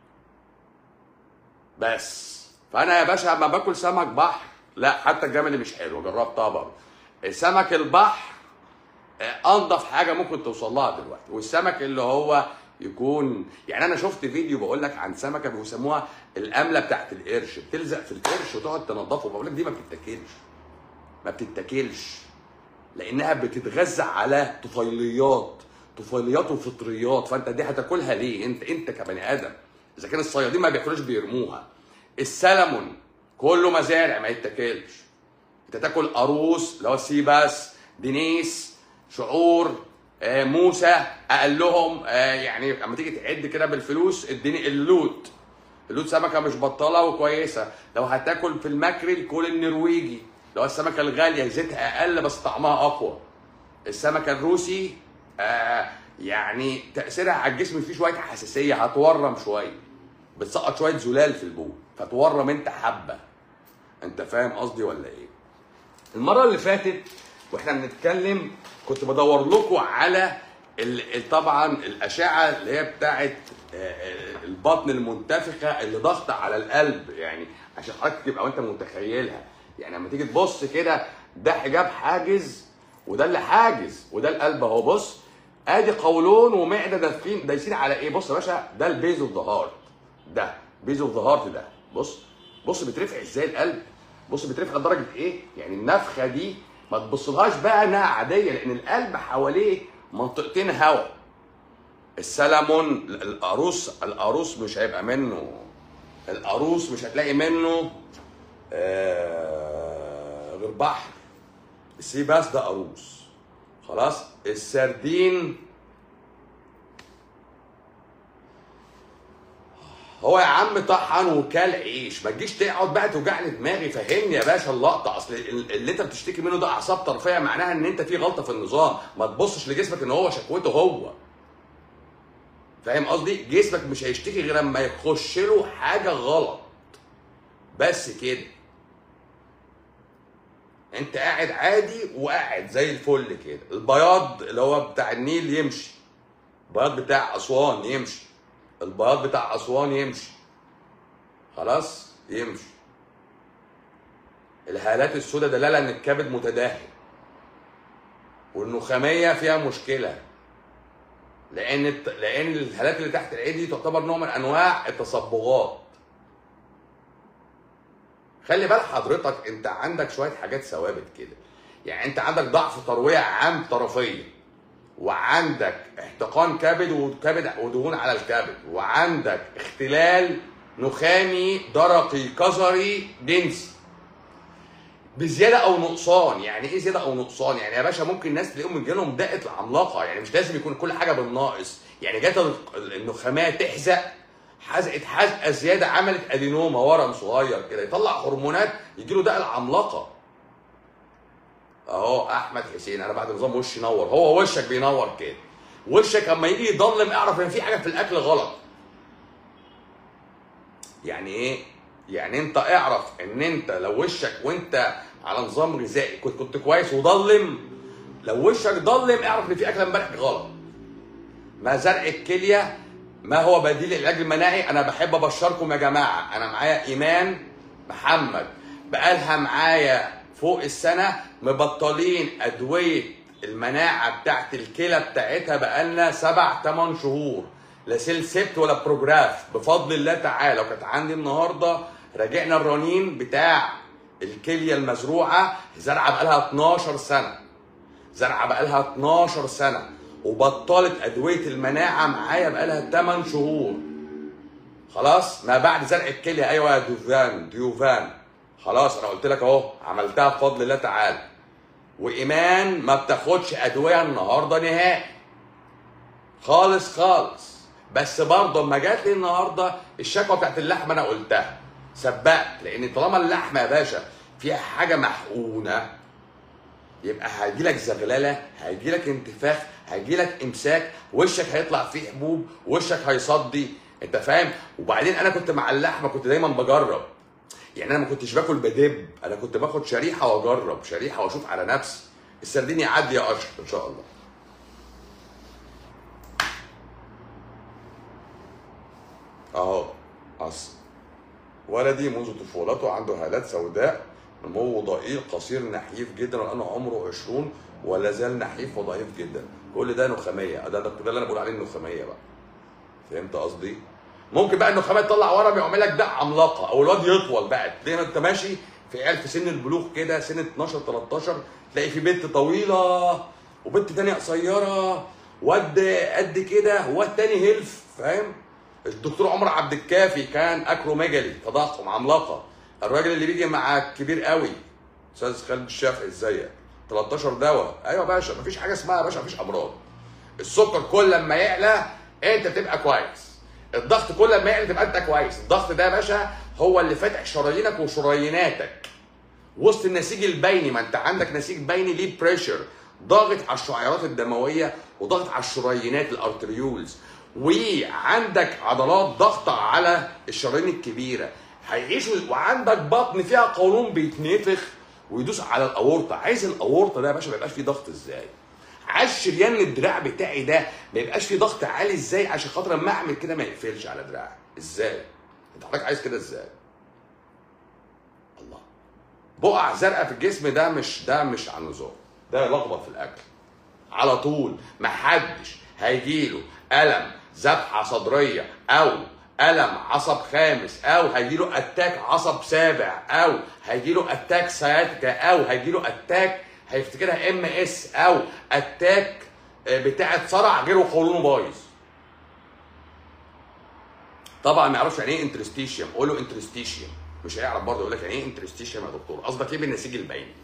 بس فانا يا باشا لما باكل سمك بحر لا حتى الجملي مش حلو جربتها برضه سمك البحر آه، انضف حاجه ممكن توصل لها دلوقتي والسمك اللي هو يكون يعني انا شفت فيديو بقول لك عن سمكه بيسموها الامله بتاعت القرش بتلزق في القرش وتقعد تنضفه بقول لك دي ما بتتاكلش ما بتتاكلش لانها بتتغذى على طفيليات طفيليات وفطريات فانت دي هتاكلها ليه انت انت كبني ادم اذا كان الصيادين ما بياكلوش بيرموها السلمون كله مزارع ما يتاكلش انت تاكل قاروص اللي هو سيباس دينيس شعور آه، موسى اقلهم آه، يعني لما تيجي تعد كده بالفلوس اديني اللوت اللوت سمكه مش بطاله وكويسه لو هتاكل في الماكريل كل النرويجي لو السمكه الغاليه زيتها اقل بس طعمها اقوى السمكه الروسي آه يعني تاثيرها على الجسم فيه شويه حساسيه هتورم شويه بتسقط شويه زلال في البول فتورم انت حبه انت فاهم قصدي ولا ايه المره اللي فاتت واحنا بنتكلم كنت بدور لكم على ال- ال- طبعا الاشعه اللي هي بتاعت آه، آه، البطن المنتفخه اللي ضاغطه على القلب يعني عشان حضرتك تبقى وانت متخيلها يعني لما تيجي تبص كده ده حجاب حاجز وده اللي حاجز وده القلب اهو بص ادي قولون ومعده دافين دايسين على ايه بص يا باشا ده البيز اوف ذا هارت ده بيز اوف ذا هارت ده بص بص بترفع ازاي القلب بص بترفع لدرجه ايه يعني النفخه دي ما تبصلهاش بقى انها عاديه لان القلب حواليه منطقتين هواء السلمون القاروص القاروص مش هيبقى منه القاروص مش هتلاقي منه آه غير بحر السي باس ده قاروص خلاص السردين هو يا عم طحن وكل عيش ما تجيش تقعد بقى توجعني دماغي فهمني يا باشا اللقطه اصل ال- اللي انت بتشتكي منه ده اعصاب طرفيه معناها ان انت في غلطه في النظام ما تبصش لجسمك ان هو شكوته هو فاهم قصدي جسمك مش هيشتكي غير لما يخش له حاجه غلط بس كده انت قاعد عادي وقاعد زي الفل كده البياض اللي هو بتاع النيل يمشي البياض بتاع اسوان يمشي البياض بتاع اسوان يمشي خلاص يمشي الهالات السوداء دلاله ان الكبد متدهور والنخاميه فيها مشكله لان الت... لان الهالات اللي تحت العين دي تعتبر نوع من انواع التصبغات خلي بال حضرتك انت عندك شويه حاجات ثوابت كده يعني انت عندك ضعف ترويه عام طرفيه وعندك احتقان كبد وكبد ودهون على الكبد وعندك اختلال نخامي درقي كظري جنسي بزياده او نقصان يعني ايه زياده او نقصان يعني يا باشا ممكن الناس تلاقيهم جالهم دقه العملاقه يعني مش لازم يكون كل حاجه بالناقص يعني جت ال- النخامات تحزق حزقت حزقه زياده عملت ادينوما ورم صغير كده يطلع هرمونات يجي له دقه العملاقه اهو احمد حسين انا بعد نظام وش نور هو وشك بينور كده وشك اما يجي يضلم اعرف ان في حاجه في الاكل غلط يعني ايه يعني انت اعرف ان انت لو وشك وانت على نظام غذائي كنت كنت كويس وضلم لو وشك ضلم اعرف ان في اكله امبارح غلط ما زرع الكليه ما هو بديل العلاج المناعي انا بحب ابشركم يا جماعه انا معايا ايمان محمد بقالها معايا فوق السنه مبطلين ادويه المناعه بتاعت الكلى بتاعتها بقالنا سبع ثمان شهور لا سيلسبت ولا بروجراف بفضل الله تعالى وكانت عندي النهارده راجعنا الرنين بتاع الكليه المزروعه زرعه بقالها 12 سنه زرعه بقالها 12 سنه وبطلت ادويه المناعه معايا بقالها 8 شهور خلاص ما بعد زرع الكليه ايوه يا ديوفان ديوفان خلاص انا قلت لك اهو عملتها بفضل الله تعالى وايمان ما بتاخدش ادويه النهارده نهائي خالص خالص بس برضه اما جات لي النهارده الشكوى بتاعت اللحمه انا قلتها سبقت لان طالما اللحمه يا باشا فيها حاجه محقونه يبقى هيجي لك زغلله هيجي لك انتفاخ هيجي لك امساك وشك هيطلع فيه حبوب وشك هيصدي انت فاهم وبعدين انا كنت مع اللحمه كنت دايما بجرب يعني انا ما كنتش باكل بدب انا كنت باخد شريحه واجرب شريحه واشوف على نفسي السردين يعدي يا اشرف ان شاء الله اهو اصل ولدي منذ طفولته عنده هالات سوداء نمو ضئيل قصير نحيف جدا والان عمره 20 ولا زال نحيف وضعيف جدا كل ده نخاميه ده, ده, ده اللي انا بقول عليه النخاميه بقى فهمت قصدي؟ ممكن بقى النخامه تطلع ورم يعمل لك دق عملاقه او الواد يطول بقى تلاقي ما انت ماشي في عيال في سن البلوغ كده سن 12 13 تلاقي في بنت طويله وبنت تانية قصيره واد قد كده واد تاني هلف فاهم؟ الدكتور عمر عبد الكافي كان اكروميجالي تضخم عملاقه الراجل اللي بيجي مع كبير قوي استاذ خالد الشافعي ازيك 13 دواء ايوه يا باشا مفيش حاجه اسمها يا باشا مفيش امراض السكر كل لما يعلى انت تبقى كويس الضغط كل ما يعلى تبقى انت كويس الضغط ده يا باشا هو اللي فاتح شرايينك وشرييناتك وسط النسيج البيني ما انت عندك نسيج بيني ليه بريشر ضاغط على الشعيرات الدمويه وضاغط على الشريينات الارتريولز وعندك عضلات ضغطة على الشرايين الكبيرة هيعيشوا وعندك بطن فيها قولون بيتنفخ ويدوس على الاورطة عايز الاورطة ده يا باشا ما يبقاش فيه ضغط ازاي عايز شريان الدراع بتاعي ده ما يبقاش فيه ضغط عالي ازاي عشان خاطر اما اعمل كده ما يقفلش على دراعي ازاي انت حضرتك عايز كده ازاي الله بقع زرقاء في الجسم ده مش ده مش على النظام ده لخبط في الاكل على طول محدش هيجيله الم ذبحه صدريه او الم عصب خامس او هيجيله اتاك عصب سابع او هيجيله اتاك سياتيكا او هيجيله اتاك هيفتكرها ام اس او اتاك بتاعه صرع غير قولونه بايظ طبعا ما يعرفش يعني ايه انترستيشيوم قول له انترستيشيوم مش هيعرف برضه يقول لك يعني ايه انترستيشيوم يا دكتور قصدك ايه بالنسيج البيني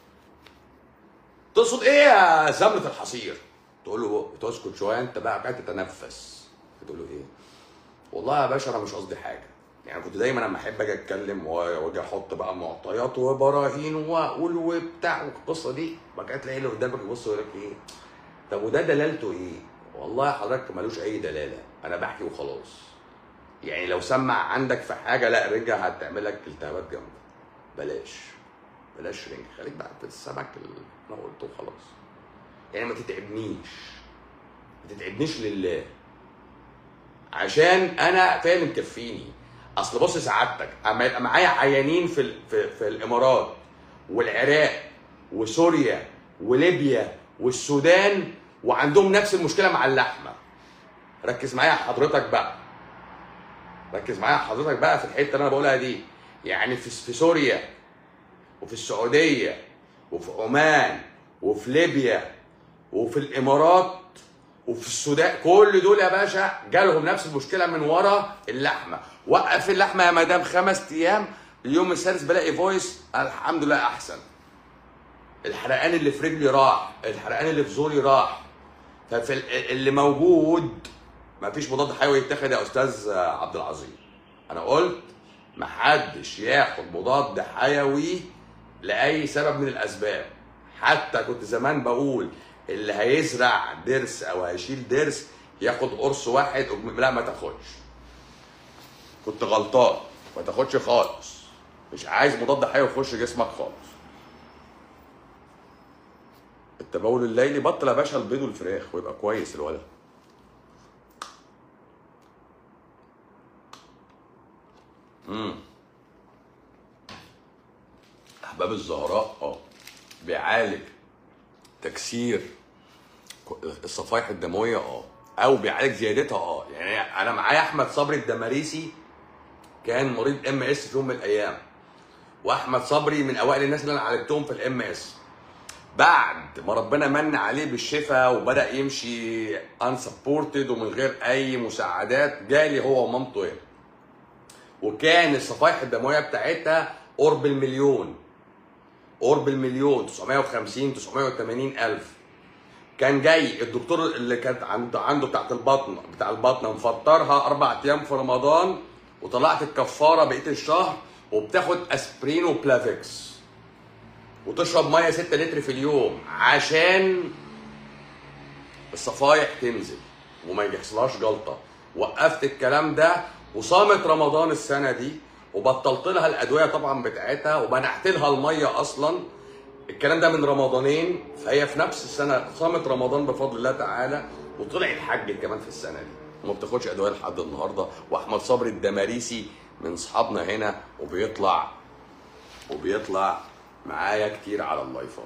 تقصد ايه يا زمرة الحصير تقول له تسكت شويه انت بقى قاعد تتنفس تقول له ايه والله يا باشا انا مش قصدي حاجه يعني كنت دايما لما احب اجي اتكلم واجي احط بقى معطيات وبراهين واقول وبتاع والقصه دي بعد كده تلاقي اللي قدامك يبص يقول لك ايه طب وده دلالته ايه؟ والله حضرتك ملوش اي دلاله انا بحكي وخلاص يعني لو سمع عندك في حاجه لا رجع هتعمل لك التهابات جامده بلاش بلاش رنج خليك بقى في السمك اللي انا قلته خلاص يعني ما تتعبنيش ما تتعبنيش لله عشان انا فاهم مكفيني اصل بص سعادتك اما يبقى معايا عيانين في ال- في, في الامارات والعراق وسوريا وليبيا والسودان وعندهم نفس المشكله مع اللحمه ركز معايا حضرتك بقى ركز معايا حضرتك بقى في الحته اللي انا بقولها دي يعني في في سوريا وفي السعوديه وفي عمان وفي ليبيا وفي الامارات وفي السودان كل دول يا باشا جالهم نفس المشكله من ورا اللحمه وقف اللحمه يا مدام خمس ايام اليوم السادس بلاقي فويس الحمد لله احسن الحرقان اللي في رجلي راح الحرقان اللي في زوري راح ففي ال- اللي موجود ما فيش مضاد حيوي يتاخد يا استاذ عبد العظيم انا قلت محدش ياخد مضاد حيوي لاي سبب من الاسباب حتى كنت زمان بقول اللي هيزرع ضرس او هيشيل ضرس ياخد قرص واحد لا ما تاخدش كنت غلطان ما تاخدش خالص مش عايز مضاد حيوي يخش جسمك خالص التبول الليلي بطل يا باشا البيض والفراخ ويبقى كويس الولد امم احباب الزهراء اه بيعالج تكسير الصفائح الدمويه اه او بيعالج زيادتها اه يعني انا معايا احمد صبري الدماريسي كان مريض ام اس في يوم من الايام واحمد صبري من اوائل الناس اللي انا عالجتهم في الام اس بعد ما ربنا من عليه بالشفاء وبدا يمشي انسبورتد ومن غير اي مساعدات جالي هو ومامته هنا وكان الصفائح الدمويه بتاعتها قرب المليون قرب المليون 950 980 الف كان جاي الدكتور اللي كانت عنده عنده بتاعت البطن بتاع البطن مفطرها اربع ايام في رمضان وطلعت الكفاره بقيه الشهر وبتاخد اسبرين وبلافيكس وتشرب ميه 6 لتر في اليوم عشان الصفايح تنزل وما يحصلهاش جلطه وقفت الكلام ده وصامت رمضان السنه دي وبطلت لها الادويه طبعا بتاعتها ومنعت لها الميه اصلا الكلام ده من رمضانين فهي في نفس السنه صامت رمضان بفضل الله تعالى وطلعت حج كمان في السنه دي وما بتاخدش ادويه لحد النهارده واحمد صبري الدماريسي من اصحابنا هنا وبيطلع وبيطلع معايا كتير على اللايفات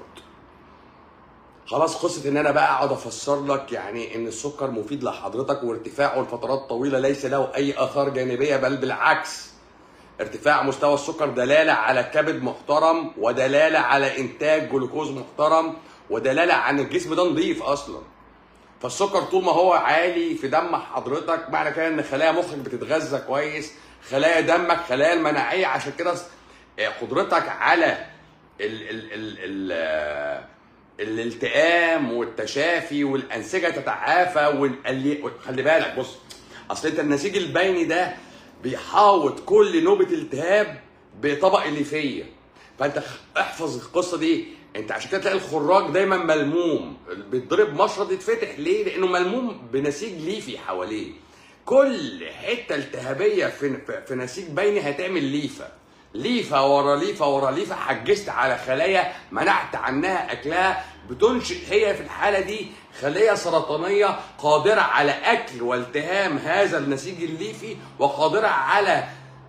خلاص قصة ان انا بقى اقعد افسر لك يعني ان السكر مفيد لحضرتك وارتفاعه لفترات طويلة ليس له اي اثار جانبية بل بالعكس ارتفاع مستوى السكر دلالة على كبد محترم ودلالة على انتاج جلوكوز محترم ودلالة عن الجسم ده نظيف اصلا فالسكر طول ما هو عالي في دم حضرتك معنى كده ان خلايا مخك بتتغذى كويس خلايا دمك خلايا المناعيه عشان كده قدرتك على ال ال ال ال الالتئام والتشافي والانسجه تتعافى والألي... خلي بالك بص اصل انت النسيج البيني ده بيحاوط كل نوبه التهاب بطبق ليفيه فانت احفظ القصه دي انت عشان كده تلاقي الخراج دايما ملموم بيتضرب مشرط يتفتح ليه؟ لانه ملموم بنسيج ليفي حواليه كل حته التهابيه في في نسيج بيني هتعمل ليفه ليفه ورا ليفه ورا ليفه حجزت على خلايا منعت عنها اكلها بتنشئ هي في الحاله دي خليه سرطانيه قادره على اكل والتهام هذا النسيج الليفي وقادره على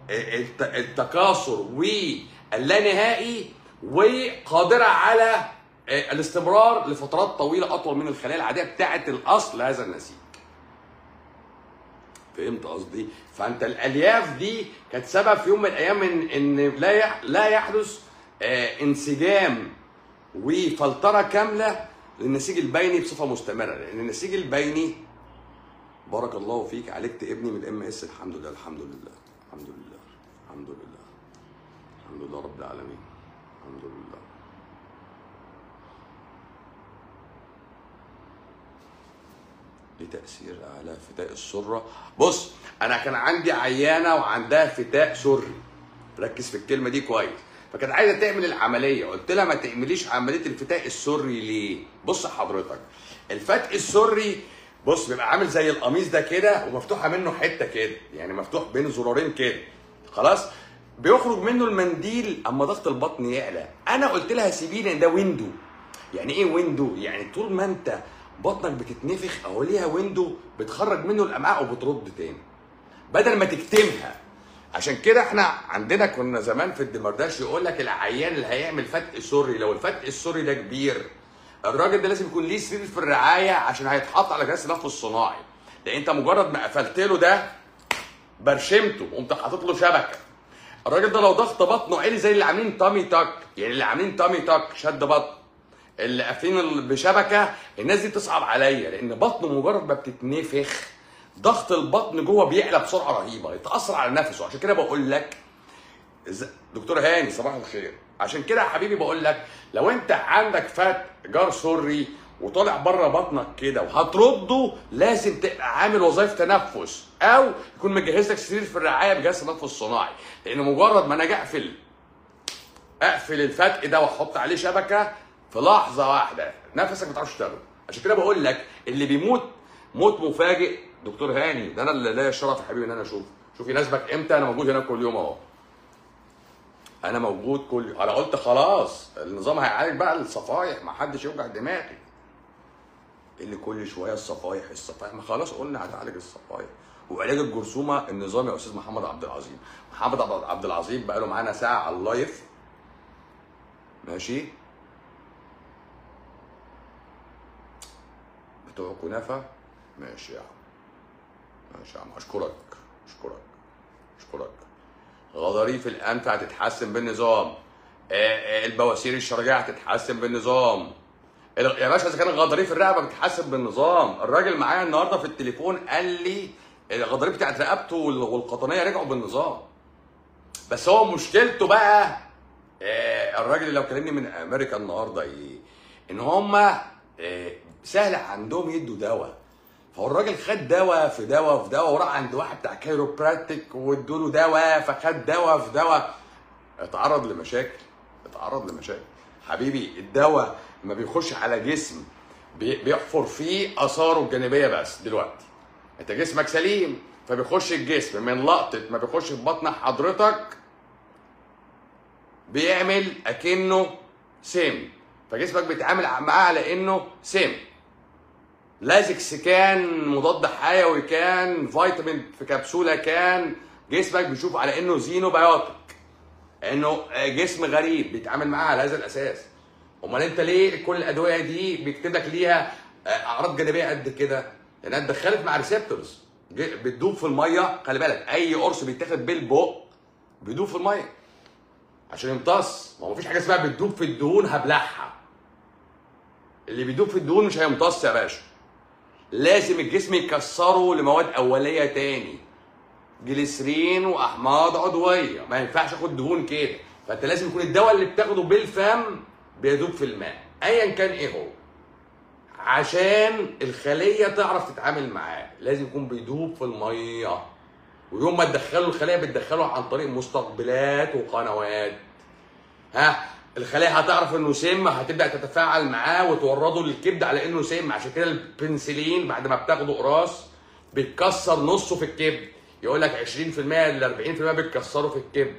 التكاثر واللانهائي وقادره على الاستمرار لفترات طويله اطول من الخلايا العاديه بتاعه الاصل هذا النسيج. فهمت قصدي؟ فانت الالياف دي كانت سبب في يوم من الايام ان ان لا لا يحدث انسجام وفلتره كامله للنسيج البيني بصفه مستمره لان النسيج البيني بارك الله فيك عالجت ابني من الام اس الحمد لله الحمد لله الحمد لله الحمد لله الحمد لله رب العالمين الحمد لله ليه تأثير على فتاء السرة بص أنا كان عندي عيانة وعندها فتاء سري ركز في الكلمة دي كويس فكانت عايزة تعمل العملية قلت لها ما تعمليش عملية الفتاء السري ليه بص حضرتك الفتق السري بص بيبقى عامل زي القميص ده كده ومفتوحة منه حتة كده يعني مفتوح بين زرارين كده خلاص بيخرج منه المنديل اما ضغط البطن يعلى انا قلت لها سيبيه لان ده ويندو يعني ايه ويندو يعني طول ما انت بطنك بتتنفخ او ليها ويندو بتخرج منه الامعاء وبترد تاني بدل ما تكتمها عشان كده احنا عندنا كنا زمان في الدمرداش يقول لك العيان اللي هيعمل فتق سري لو الفتق السري ده كبير الراجل ده لازم يكون ليه سرير في الرعايه عشان هيتحط على جهاز التنفس الصناعي لان انت مجرد ما قفلت له ده برشمته وقمت حاطط له شبكه الراجل ده لو ضغط بطنه عالي زي اللي عاملين تامي تاك يعني اللي عاملين تامي تاك شد بطن اللي قافلين بشبكه الناس دي تصعب عليا لان بطنه مجرد ما بتتنفخ ضغط البطن جوه بيعلى بسرعه رهيبه يتاثر على نفسه عشان كده بقول لك إز- دكتور هاني صباح الخير عشان كده يا حبيبي بقول لك لو انت عندك فات جار سري وطالع بره بطنك كده وهترده لازم تبقى عامل وظائف تنفس او يكون مجهز لك سرير في الرعايه بجهاز تنفس صناعي لان مجرد ما انا اجي اقفل اقفل الفتق ده واحط عليه شبكه في لحظه واحده نفسك ما تعرفش تشتغل عشان كده بقول لك اللي بيموت موت مفاجئ دكتور هاني ده انا اللي ليا الشرف يا حبيبي ان انا اشوف شوف يناسبك امتى انا موجود هناك كل يوم اهو انا موجود كل يوم انا قلت خلاص النظام هيعالج بقى الصفايح ما حدش يوجع دماغي اللي كل شويه الصفايح الصفايح ما خلاص قلنا هتعالج الصفايح وعلاج الجرثومه النظام يا استاذ محمد عبد العظيم محمد عبد- عبد العظيم بقى له معانا ساعه على اللايف ماشي بتوع كنافه ماشي يا عم ماشي يا عم اشكرك اشكرك اشكرك غضاريف الانف هتتحسن بالنظام آه، آه، البواسير الشرجيه هتتحسن بالنظام ال- يا باشا اذا كان غضاريف الرقبه بتتحسن بالنظام الراجل معايا النهارده في التليفون قال لي الغضاريف بتاعت رقبته وال- والقطنيه رجعوا بالنظام بس هو مشكلته بقى آه، الراجل اللي لو كلمني من امريكا النهارده ايه ان هما آه، سهل عندهم يدوا دواء فهو الراجل خد دواء في دواء في دواء وراح عند واحد بتاع كايروبراتيك وادوا له دواء فخد دواء في دواء اتعرض لمشاكل اتعرض لمشاكل حبيبي الدواء ما بيخش على جسم بي- بيحفر فيه اثاره الجانبيه بس دلوقتي انت جسمك سليم فبيخش الجسم من لقطه ما بيخش في بطن حضرتك بيعمل اكنه سم فجسمك بيتعامل معاه على انه سم لازكس كان مضاد حيوي كان فيتامين في كبسوله كان جسمك بيشوف على انه زينو بايوتيك انه جسم غريب بيتعامل معاه على هذا الاساس امال انت ليه كل الادويه دي بيكتب لك ليها اعراض جانبيه قد كده لانها اتدخلت مع ريسبتورز بتدوب في الميه خلي بالك اي قرص بيتاخد بالبق بيدوب في الميه عشان يمتص ما هو مفيش حاجه اسمها بتدوب في الدهون هبلعها اللي بيدوب في الدهون مش هيمتص يا باشا لازم الجسم يكسره لمواد اوليه تاني جليسرين واحماض عضويه ما ينفعش اخد دهون كده فانت لازم يكون الدواء اللي بتاخده بالفم بيدوب في الماء ايا كان ايه هو عشان الخليه تعرف تتعامل معاه لازم يكون بيدوب في الميه ويوم ما تدخله الخليه بتدخله عن طريق مستقبلات وقنوات ها الخليه هتعرف انه سم هتبدا تتفاعل معاه وتورده للكبد على انه سم عشان كده البنسلين بعد ما بتاخده قراص بيتكسر نصه في الكبد يقول لك 20% ل 40% بيتكسروا في الكبد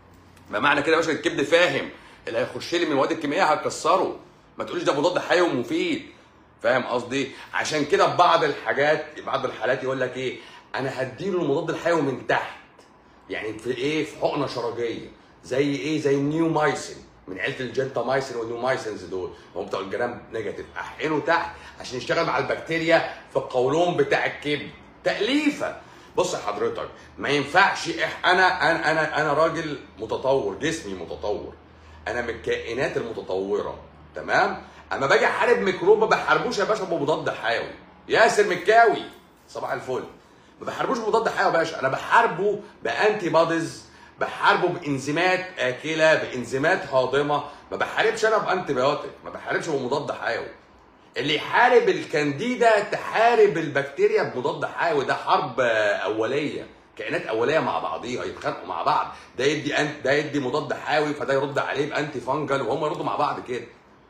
ما معنى كده يا باشا الكبد فاهم اللي هيخش لي من المواد الكيميائيه هكسره ما تقوليش ده مضاد حيوي ومفيد فاهم قصدي عشان كده في بعض الحاجات بعض الحالات يقول لك ايه انا هديله المضاد الحيوي من تحت يعني في ايه في حقنه شرجيه زي ايه زي النيومايسين من عيله الجنتامايسين والنيومايسينز دول هم بتوع الجرام نيجاتيف احقنه تحت عشان يشتغل مع البكتيريا في القولون بتاع الكبد تاليفه بص حضرتك ما ينفعش إح انا انا انا انا راجل متطور جسمي متطور انا من الكائنات المتطوره تمام اما باجي احارب ميكروب ما بحاربوش يا باشا بمضاد حيوي ياسر مكاوي صباح الفل ما بحاربوش بمضاد حيوي يا باشا انا بحاربه بانتي بوديز بحاربه بانزيمات اكله بانزيمات هاضمه ما بحاربش انا بانتي بايوتيك ما بحاربش بمضاد حيوي اللي يحارب الكانديدا تحارب البكتيريا بمضاد حيوي ده حرب اوليه كائنات اوليه مع بعضيها يتخانقوا مع بعض ده يدي أنت ده يدي مضاد حيوي فده يرد عليه بانتي فانجل وهم يردوا مع بعض كده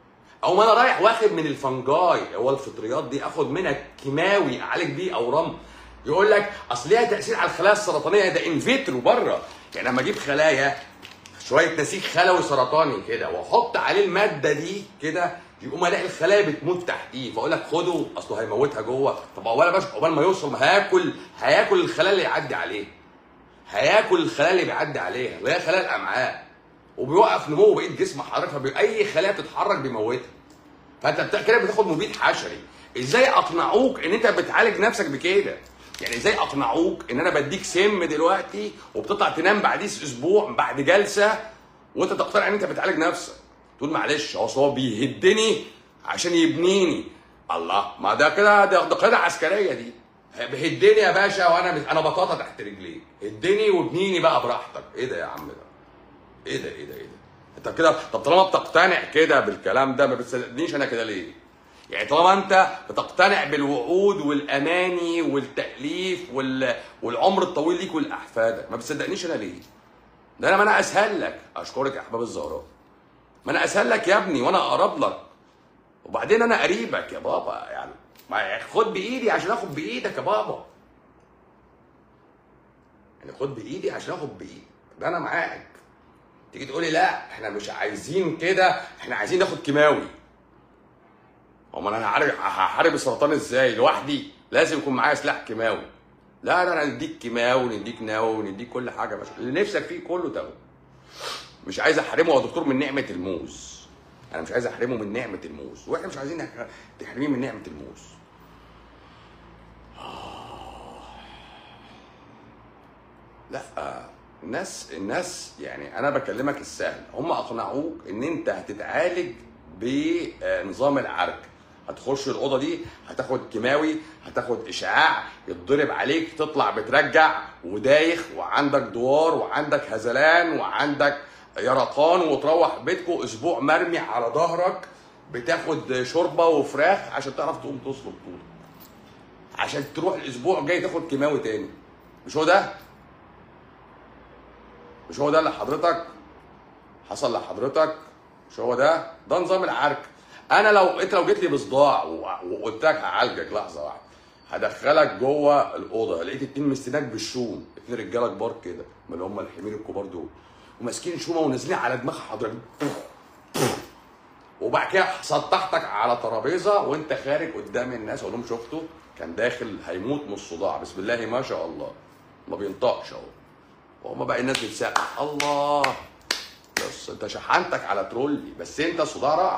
او ما انا رايح واخد من الفنجاي هو الفطريات دي اخد منها كيماوي اعالج بيه اورام يقول لك اصل ليها تاثير على الخلايا السرطانيه ده ان فيترو بره يعني لما اجيب خلايا شويه نسيج خلوي سرطاني كده واحط عليه الماده دي كده يقوم الاقي الخلايا بتموت تحتيه فاقول لك خده اصله هيموتها جوه طب اولا باش عقبال ما يوصل ما هياكل هياكل الخلايا اللي يعدي عليه هياكل الخلايا اللي بيعدي عليها اللي هي خلايا الامعاء وبيوقف نمو بقيه جسم حضرتك اي خلايا بتتحرك بيموتها فانت بتا- كده بتاخد مبيد حشري ازاي اقنعوك ان انت بتعالج نفسك بكده يعني ازاي اقنعوك ان انا بديك سم دلوقتي وبتطلع تنام بعديه اسبوع بعد جلسه وانت تقتنع ان انت بتعالج نفسك تقول معلش هو أصل هو بيهدني عشان يبنيني الله ما ده كده ده ده قياده عسكريه دي بيهدني يا باشا وانا انا بطاطا تحت رجليك هدني وابنيني بقى براحتك ايه ده يا عم ده ايه ده ايه ده ايه ده انت كده طب طالما بتقتنع كده بالكلام ده ما بتصدقنيش انا كده ليه يعني طالما انت بتقتنع بالوعود والاماني والتاليف وال... والعمر الطويل ليك ولاحفادك ما بتصدقنيش انا ليه ده انا ما انا اسهل لك اشكرك يا احباب الزهراء ما انا اسهل لك يا ابني وانا اقرب لك وبعدين انا قريبك يا بابا يعني ما خد بايدي عشان اخد بايدك يا بابا يعني خد بايدي عشان اخد بايدك ده انا معاك تيجي تقولي لا احنا مش عايزين كده احنا عايزين ناخد كيماوي امال انا هحارب هحارب السرطان ازاي لوحدي لازم يكون معايا سلاح كيماوي لا لا انا نديك كيماوي نديك نووي نديك كل حاجه يا باشا اللي نفسك فيه كله تاخده مش عايز احرمه يا دكتور من نعمه الموز انا مش عايز احرمه من نعمه الموز واحنا مش عايزين تحرميه من نعمه الموز لا الناس الناس يعني انا بكلمك السهل هم اقنعوك ان انت هتتعالج بنظام العرق هتخش الاوضه دي هتاخد كيماوي هتاخد اشعاع يتضرب عليك تطلع بترجع ودايخ وعندك دوار وعندك هزلان وعندك يرقان وتروح بيتكم اسبوع مرمي على ظهرك بتاخد شوربه وفراخ عشان تعرف تقوم تصلب طول عشان تروح الاسبوع الجاي تاخد كيماوي تاني مش هو ده مش هو ده اللي حضرتك حصل لحضرتك مش هو ده ده نظام العرك انا لو انت لو جيت لي بصداع و- وقلت لك هعالجك لحظه واحده هدخلك جوه الاوضه لقيت اتنين مستناك بالشوم اتنين رجاله كبار كده من اللي هم الحمير الكبار دول وماسكين شومه ونازلين على دماغ حضرتك وبعد كده سطحتك على ترابيزه وانت خارج قدام الناس اقول لهم شفتوا كان داخل هيموت من الصداع بسم الله ما شاء الله ما بينطقش اهو وهم بقى الناس بتسقف الله بس انت شحنتك على ترولي بس انت الصداع راح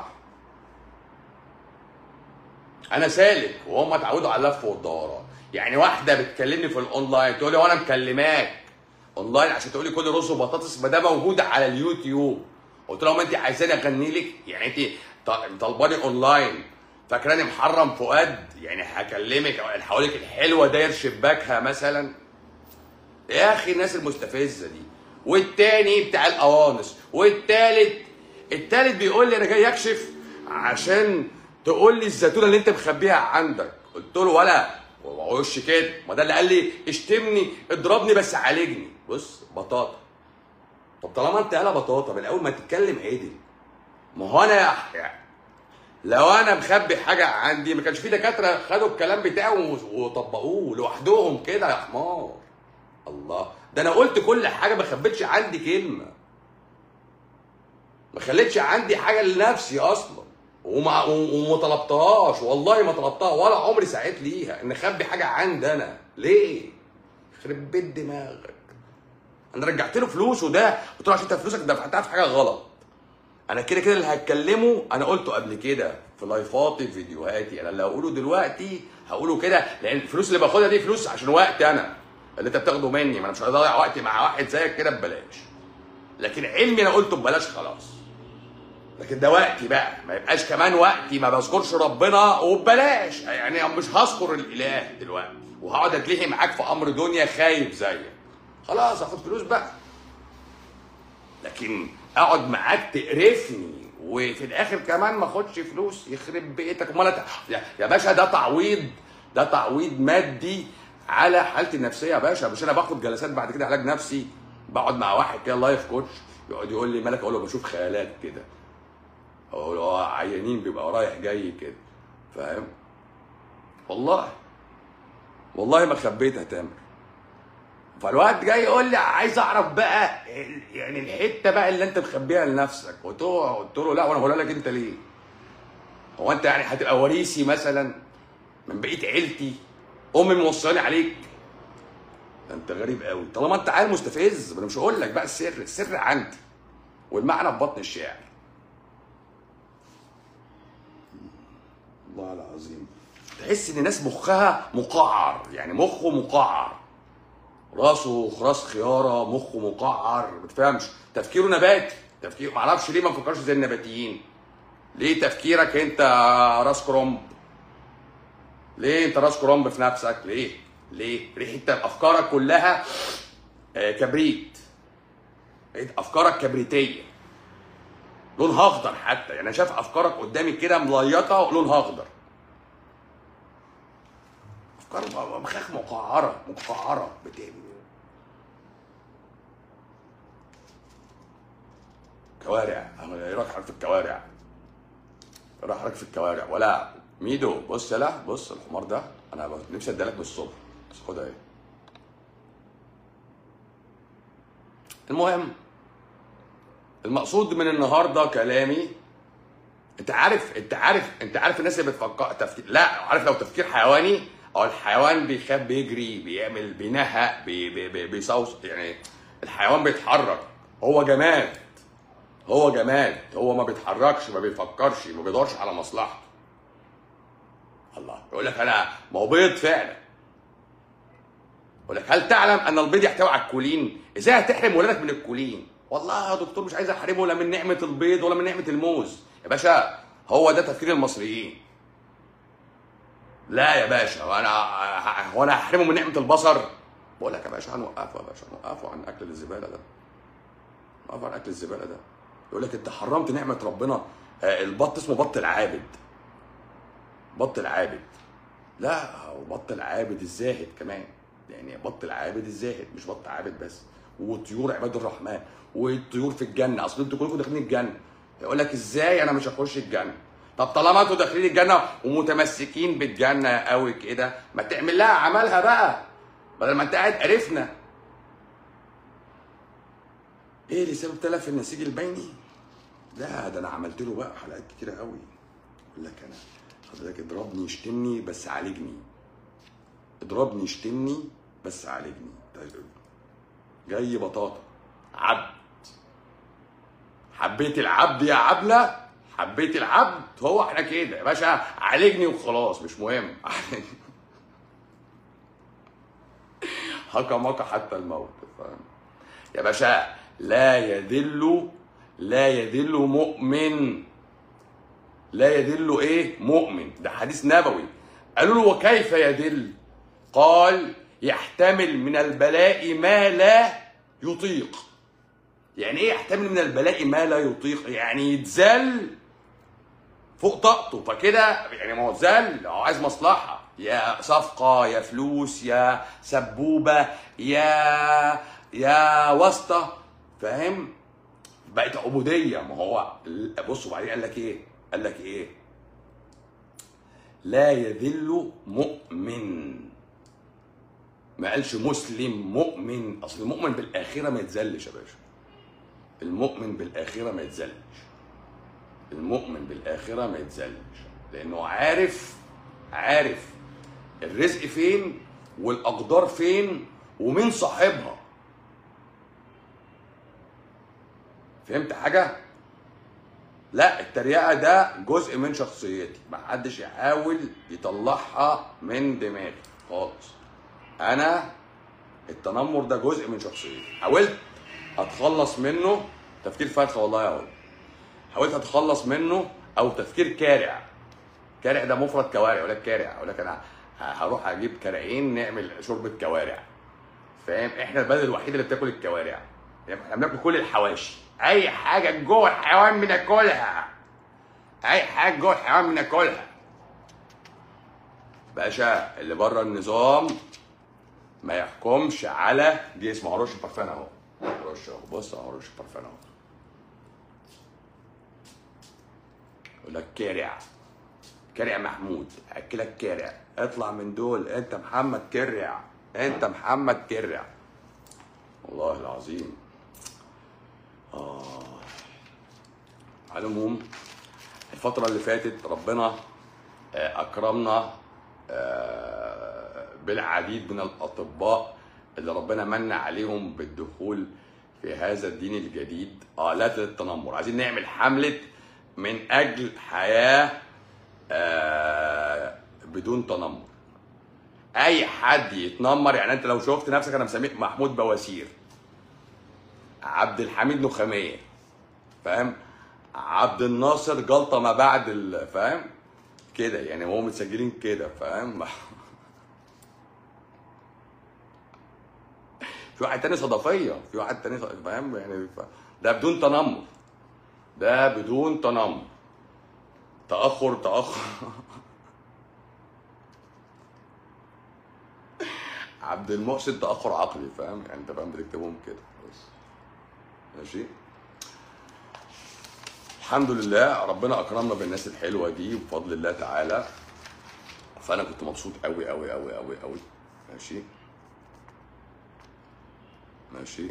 انا سالك وهم اتعودوا على اللف والدوران يعني واحده بتكلمني في الاونلاين تقول لي وانا مكلماك اونلاين عشان تقول لي كل رز وبطاطس ما ده موجود على اليوتيوب قلت لها ما انت عايزاني اغني لك يعني انت ط- طالباني اونلاين فاكراني محرم فؤاد يعني هكلمك او هقول لك الحلوه داير شباكها مثلا يا اخي الناس المستفزه دي والتاني بتاع القوانص والتالت التالت بيقول لي انا جاي اكشف عشان تقول لي الزيتونه اللي انت مخبيها عندك قلت له ولا وش كده ما ده اللي قال لي اشتمني اضربني بس عالجني بص بطاطا طب طالما انت قال بطاطا من اول ما تتكلم عدل ما هو انا يعني لو انا مخبي حاجه عندي ما كانش في دكاتره خدوا الكلام بتاعه وطبقوه لوحدهم كده يا حمار الله ده انا قلت كل حاجه ما خبيتش عندي كلمه ما خليتش عندي حاجه لنفسي اصلا وما وما طلبتهاش والله ما طلبتها ولا عمري سعيت ليها ان اخبي حاجه عندي انا ليه يخرب بيت دماغك انا رجعت له فلوسه ده قلت له عشان انت فلوسك دفعتها في حاجه غلط انا كده كده اللي هتكلمه انا قلته قبل كده في لايفاتي في فيديوهاتي انا اللي هقوله دلوقتي هقوله كده لان الفلوس اللي باخدها دي فلوس عشان وقت انا اللي انت بتاخده مني ما انا مش هضيع وقتي مع واحد زيك كده ببلاش لكن علمي انا قلته ببلاش خلاص لكن ده وقتي بقى ما يبقاش كمان وقتي ما بذكرش ربنا وببلاش يعني مش هذكر الاله دلوقتي وهقعد اتلهي معاك في امر دنيا خايف زيك خلاص اخد فلوس بقى لكن اقعد معاك تقرفني وفي الاخر كمان ما اخدش فلوس يخرب بيتك امال أت- يا- يا باشا ده تعويض ده تعويض مادي على حالتي النفسيه يا باشا مش انا باخد جلسات بعد كده علاج نفسي بقعد مع واحد كده لايف كوتش يقعد يقول لي مالك اقول له بشوف خيالات كده اقول له اه عيانين بيبقى رايح جاي كده فاهم والله والله ما خبيتها تامر فالواحد جاي يقول لي عايز اعرف بقى ال- يعني الحته بقى اللي انت مخبيها لنفسك قلت له قلت له لا وانا بقولها لك انت ليه؟ هو انت يعني هتبقى وريثي مثلا من بقيه عيلتي امي موصياني عليك ده انت غريب قوي طالما انت عيل مستفز ما انا مش هقول لك بقى السر السر عندي والمعنى في بطن الشعر والله العظيم تحس ان الناس مخها مقعر يعني مخه مقعر راسه راس خياره مخه مقعر ما تفهمش تفكيره نباتي تفكير ما اعرفش ليه ما بفكرش زي النباتيين ليه تفكيرك انت راس كرومب ليه انت راس كرومب في نفسك ليه ليه ليه انت افكارك كلها آه، كبريت بقيت افكارك كبريتيه لونها اخضر حتى يعني انا شايف افكارك قدامي كده مليطه لونها اخضر افكار مخاخ مقعره مقعره بتعمل كوارع انا ايه رايك حضرتك في الكوارع ايه رايك حضرتك في الكوارع ولا ميدو بص لا بص الحمار ده انا نفسي اديلك بالصبح بس خدها ايه المهم المقصود من النهارده كلامي انت عارف انت عارف انت عارف الناس اللي بتفكر تفكير لا عارف لو تفكير حيواني او الحيوان بيخاف بيجري بيعمل بينهق بي بي بي بيصوص يعني الحيوان بيتحرك هو جماد هو جماد هو ما بيتحركش ما بيفكرش ما بيدورش على مصلحته الله يقول لك انا ما هو بيض فعلا يقول لك هل تعلم ان البيض يحتوي على الكولين ازاي هتحرم ولادك من الكولين والله يا دكتور مش عايز احرمه لا من نعمه البيض ولا من نعمه الموز يا باشا هو ده تفكير المصريين لا يا باشا وانا هو انا هحرمه من نعمه البصر بقول لك يا باشا هنوقفه يا باشا هنوقفه عن اكل الزباله ده نوقفه عن اكل الزباله ده يقول لك انت حرمت نعمه ربنا آه، البط اسمه بط العابد بط العابد لا هو بط العابد الزاهد كمان يعني بط العابد الزاهد مش بط عابد بس وطيور عباد الرحمن والطيور في الجنه اصل انتوا كلكم داخلين الجنه يقول لك ازاي انا مش هخش الجنه طب طالما انتوا داخلين الجنه ومتمسكين بالجنه قوي كده ما تعمل لها عملها بقى بدل ما انت قاعد قرفنا ايه اللي سبب تلف النسيج البيني لا ده انا عملت له بقى حلقات كتيره قوي يقول لك انا حضرتك اضربني اشتمني بس عالجني اضربني اشتمني بس عالجني طيب جاي بطاطا عبد حبيت العبد يا عبله حبيت العبد هو احنا كده يا باشا عالجني وخلاص مش مهم هكا مكا حتى الموت فاهم يا باشا لا يدل لا يدل مؤمن لا يدل ايه مؤمن ده حديث نبوي قالوا له وكيف يدل قال يحتمل من البلاء ما لا يطيق يعني ايه يحتمل من البلاء ما لا يطيق يعني يتذل فوق طاقته فكده يعني ما هو ذل هو عايز مصلحه يا صفقه يا فلوس يا سبوبه يا يا واسطه فاهم بقت عبوديه ما هو بصوا بعدين قال لك ايه قال لك ايه لا يذل مؤمن ما قالش مسلم مؤمن اصل المؤمن بالاخره ما يتذلش يا باشا المؤمن بالاخره ما يتذلش المؤمن بالاخره ما يتذلش لانه عارف عارف الرزق فين والاقدار فين ومين صاحبها فهمت حاجه لا التريقه ده جزء من شخصيتي محدش يحاول يطلعها من دماغي خالص انا التنمر ده جزء من شخصيتي حاولت اتخلص منه تفكير فاتحه والله يا ولد حاولت اتخلص منه او تفكير كارع كارع ده مفرد كوارع يقول لك كارع يقول لك انا هروح اجيب كرعين نعمل شوربه كوارع فاهم احنا البلد الوحيده اللي بتاكل الكوارع يعني احنا بناكل كل الحواشي اي حاجه جوه الحيوان بناكلها اي حاجه جوه الحيوان بناكلها باشا اللي بره النظام ما يحكمش على دي اسمه رش برفان اهو رش اهو بص اهو رش برفان اهو يقول لك كارع كارع محمود اكلك كارع اطلع من دول انت محمد كرع انت محمد كرع والله العظيم اه على العموم الفترة اللي فاتت ربنا آه، أكرمنا آه، بالعديد من الأطباء اللي ربنا من عليهم بالدخول في هذا الدين الجديد آلات للتنمر عايزين نعمل حملة من أجل حياة آه، بدون تنمر أي حد يتنمر يعني أنت لو شفت نفسك أنا مسميك محمود بواسير عبد الحميد نخاميه فاهم عبد الناصر جلطه ما بعد ال- فاهم كده يعني هو متسجلين كده فاهم في واحد تاني صدفيه في واحد تاني ص- فاهم يعني ف... ده بدون تنمر ده بدون تنمر تاخر تاخر عبد المحسن تاخر عقلي فاهم يعني انت فاهم بتكتبهم كده بس ماشي الحمد لله ربنا اكرمنا بالناس الحلوه دي بفضل الله تعالى فانا كنت مبسوط قوي قوي قوي قوي قوي ماشي ماشي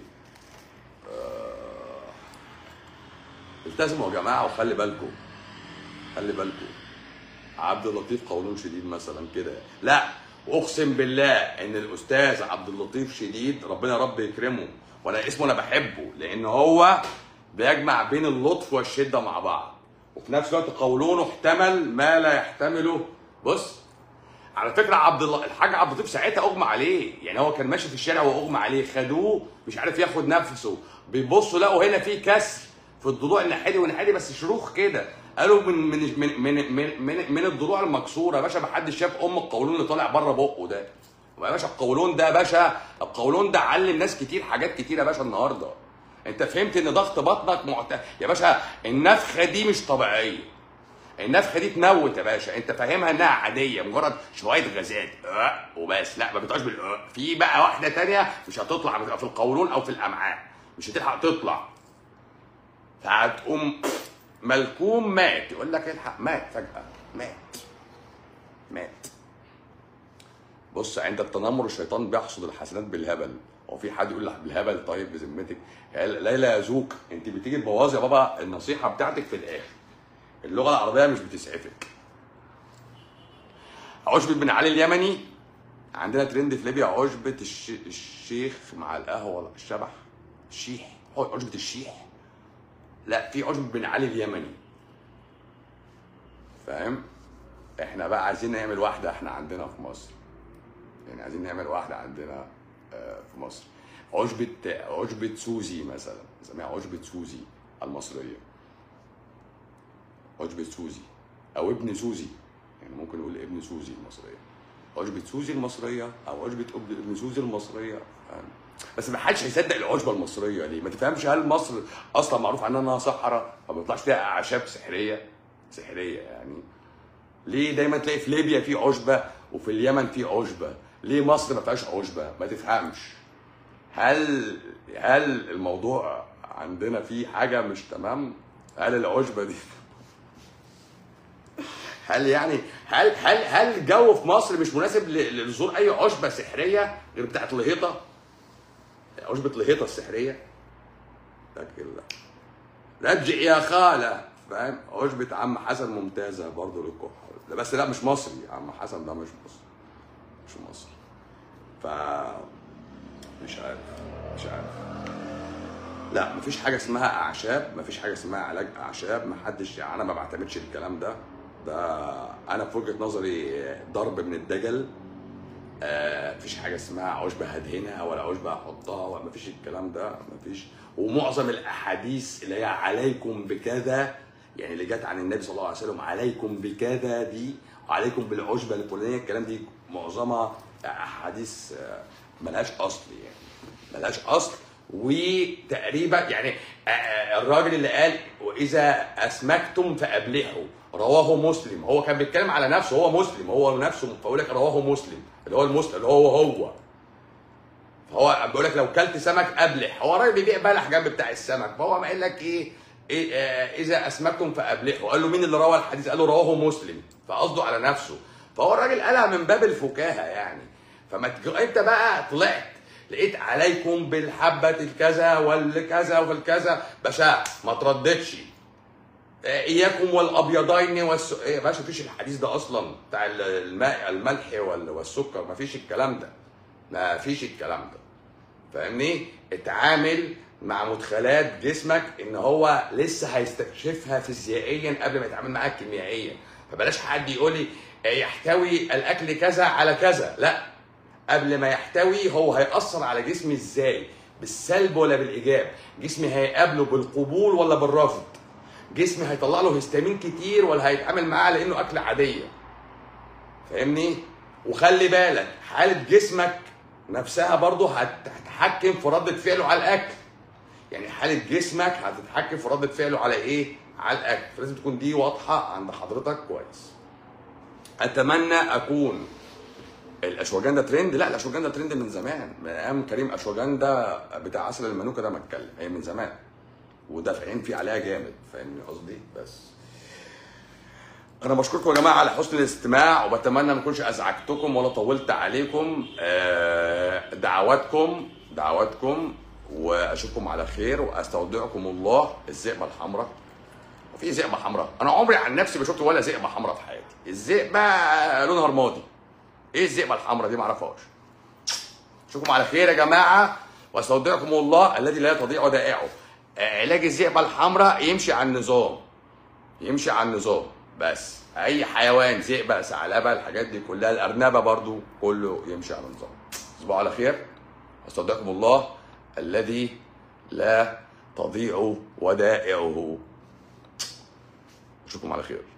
آه. التزموا يا جماعه وخلي بالكم خلي بالكم عبد اللطيف قولون شديد مثلا كده لا اقسم بالله ان الاستاذ عبد اللطيف شديد ربنا يا رب يكرمه وانا اسمه انا بحبه لان هو بيجمع بين اللطف والشده مع بعض وفي نفس الوقت قولونه احتمل ما لا يحتمله بص على فكره عبد الله الحاج عبد اللطيف ساعتها اغمى عليه يعني هو كان ماشي في الشارع واغمى عليه خدوه مش عارف ياخد نفسه بيبصوا لقوا هنا في كسر في الضلوع الناحيه والناحيه بس شروخ كده قالوا من من من من من, من, من الضلوع المكسوره يا باشا ما حدش شاف ام القولون اللي طالع بره بقه ده يا باشا القولون ده يا باشا القولون ده علم ناس كتير حاجات كتير يا باشا النهارده انت فهمت ان ضغط بطنك معت... يا باشا النفخه دي مش طبيعيه النفخه دي تموت يا باشا انت فاهمها انها عاديه مجرد شويه غازات اه وبس لا ما بتقعش بال اه. في بقى واحده تانية مش هتطلع بتبقى في القولون او في الامعاء مش هتلحق تطلع فهتقوم ملكوم مات يقول لك الحق مات فجاه مات مات بص عند التنمر الشيطان بيحصد الحسنات بالهبل هو في حد يقول لك بالهبل طيب بذمتك يا ليلى يا زوك انت بتيجي تبوظي يا بابا النصيحه بتاعتك في الاخر اللغه العربيه مش بتسعفك عشبة بن علي اليمني عندنا ترند في ليبيا عشبة الش... الشيخ مع القهوة الشبح الشيح عشبة الشيح لا في عشبة بن علي اليمني فاهم احنا بقى عايزين نعمل واحدة احنا عندنا في مصر يعني عايزين نعمل واحدة عندنا آه، في مصر عشبة عشبة سوزي مثلا نسميها عشبة سوزي المصرية عشبة سوزي أو ابن سوزي يعني ممكن نقول ابن سوزي المصرية عشبة سوزي المصرية أو عشبة ابن ابن سوزي المصرية فاهم؟ بس ما حدش هيصدق العشبة المصرية دي ما تفهمش هل مصر أصلا معروف عنها إنها صحراء ما بيطلعش فيها أعشاب سحرية سحرية يعني ليه دايما تلاقي في ليبيا في عشبة وفي اليمن في عشبة ليه مصر ما فيهاش عشبة ما تفهمش هل هل الموضوع عندنا فيه حاجة مش تمام هل العشبة دي هل يعني هل هل هل الجو في مصر مش مناسب ل- لظهور اي عشبه سحريه غير بتاعت الهيطه؟ عشبه الهيطه السحريه؟ لكن لا رجع يا خاله فاهم؟ عشبه عم حسن ممتازه برضه للكحه لا، بس لا مش مصري عم حسن ده مش مصري مش مصري ف مش عارف مش عارف لا مفيش حاجه اسمها اعشاب مفيش حاجه اسمها علاج اعشاب محدش يعني انا ما بعتمدش الكلام ده ده انا في وجهه نظري ضرب من الدجل آه، مفيش حاجه اسمها عشبه هدهنها ولا عشبه احطها ولا مفيش الكلام ده مفيش ومعظم الاحاديث اللي هي عليكم بكذا يعني اللي جت عن النبي صلى الله عليه وسلم عليكم بكذا دي وعليكم بالعشبه الفلانيه الكلام دي معظمها احاديث آه، ملهاش اصل يعني ملهاش اصل وتقريبا يعني آه، آه، الراجل اللي قال واذا اسمكتم فابلحوا رواه مسلم هو كان بيتكلم على نفسه هو مسلم هو نفسه فاقول لك رواه مسلم اللي هو المسلم اللي هو هو فهو بيقول لك لو كلت سمك ابلح هو راجل بيبيع بلح جنب بتاع السمك فهو قال لك ايه, إيه آه اذا اسمكتم فابلحوا قال له مين اللي روى الحديث قال له رواه مسلم فقصده على نفسه فهو الراجل قالها من باب الفكاهه يعني فما تج... انت بقى طلعت لقيت عليكم بالحبة الكذا والكذا والكذا باشا ما ترددش اياكم والابيضين والس... ايه يا باشا مفيش الحديث ده اصلا بتاع الماء الملح وال- والسكر مفيش الكلام ده مفيش الكلام ده فاهمني اتعامل مع مدخلات جسمك ان هو لسه هيستكشفها فيزيائيا قبل ما يتعامل معاك كيميائيا فبلاش حد يقول لي يحتوي الاكل كذا على كذا لا قبل ما يحتوي هو هيأثر على جسمي ازاي بالسلب ولا بالايجاب جسمي هيقابله بالقبول ولا بالرفض جسمي هيطلع له هيستامين كتير ولا هيتعامل معاه على انه اكل عاديه فاهمني وخلي بالك حاله جسمك نفسها برضه هت- هتتحكم في ردة فعله على الاكل يعني حالة جسمك هتتحكم في ردة فعله على ايه؟ على الاكل فلازم تكون دي واضحة عند حضرتك كويس اتمنى اكون الاشواجندا ترند لا الاشواجندا ترند من زمان من ايام كريم اشواجندا بتاع عسل المانوكا ده ما اتكلم هي من زمان ودافعين فيه عليها جامد فاهمني قصدي بس انا بشكركم يا جماعه على حسن الاستماع وبتمنى ما اكونش ازعجتكم ولا طولت عليكم آه، دعواتكم دعواتكم واشوفكم على خير واستودعكم الله الذئبه الحمراء وفي ذئبه حمراء انا عمري عن نفسي ما شفت ولا ذئبه حمراء في حياتي الذئبه لونها رمادي ايه الذئبه الحمراء دي ما اعرفهاش اشوفكم على خير يا جماعه واستودعكم الله الذي لا تضيع ودائعه آه، علاج الذئبه الحمراء يمشي على النظام يمشي على النظام بس اي حيوان ذئبه ثعلبه الحاجات دي كلها الارنبه برضو كله يمشي على النظام تصبحوا على خير استودعكم الله الذي لا تضيع ودائعه اشوفكم على خير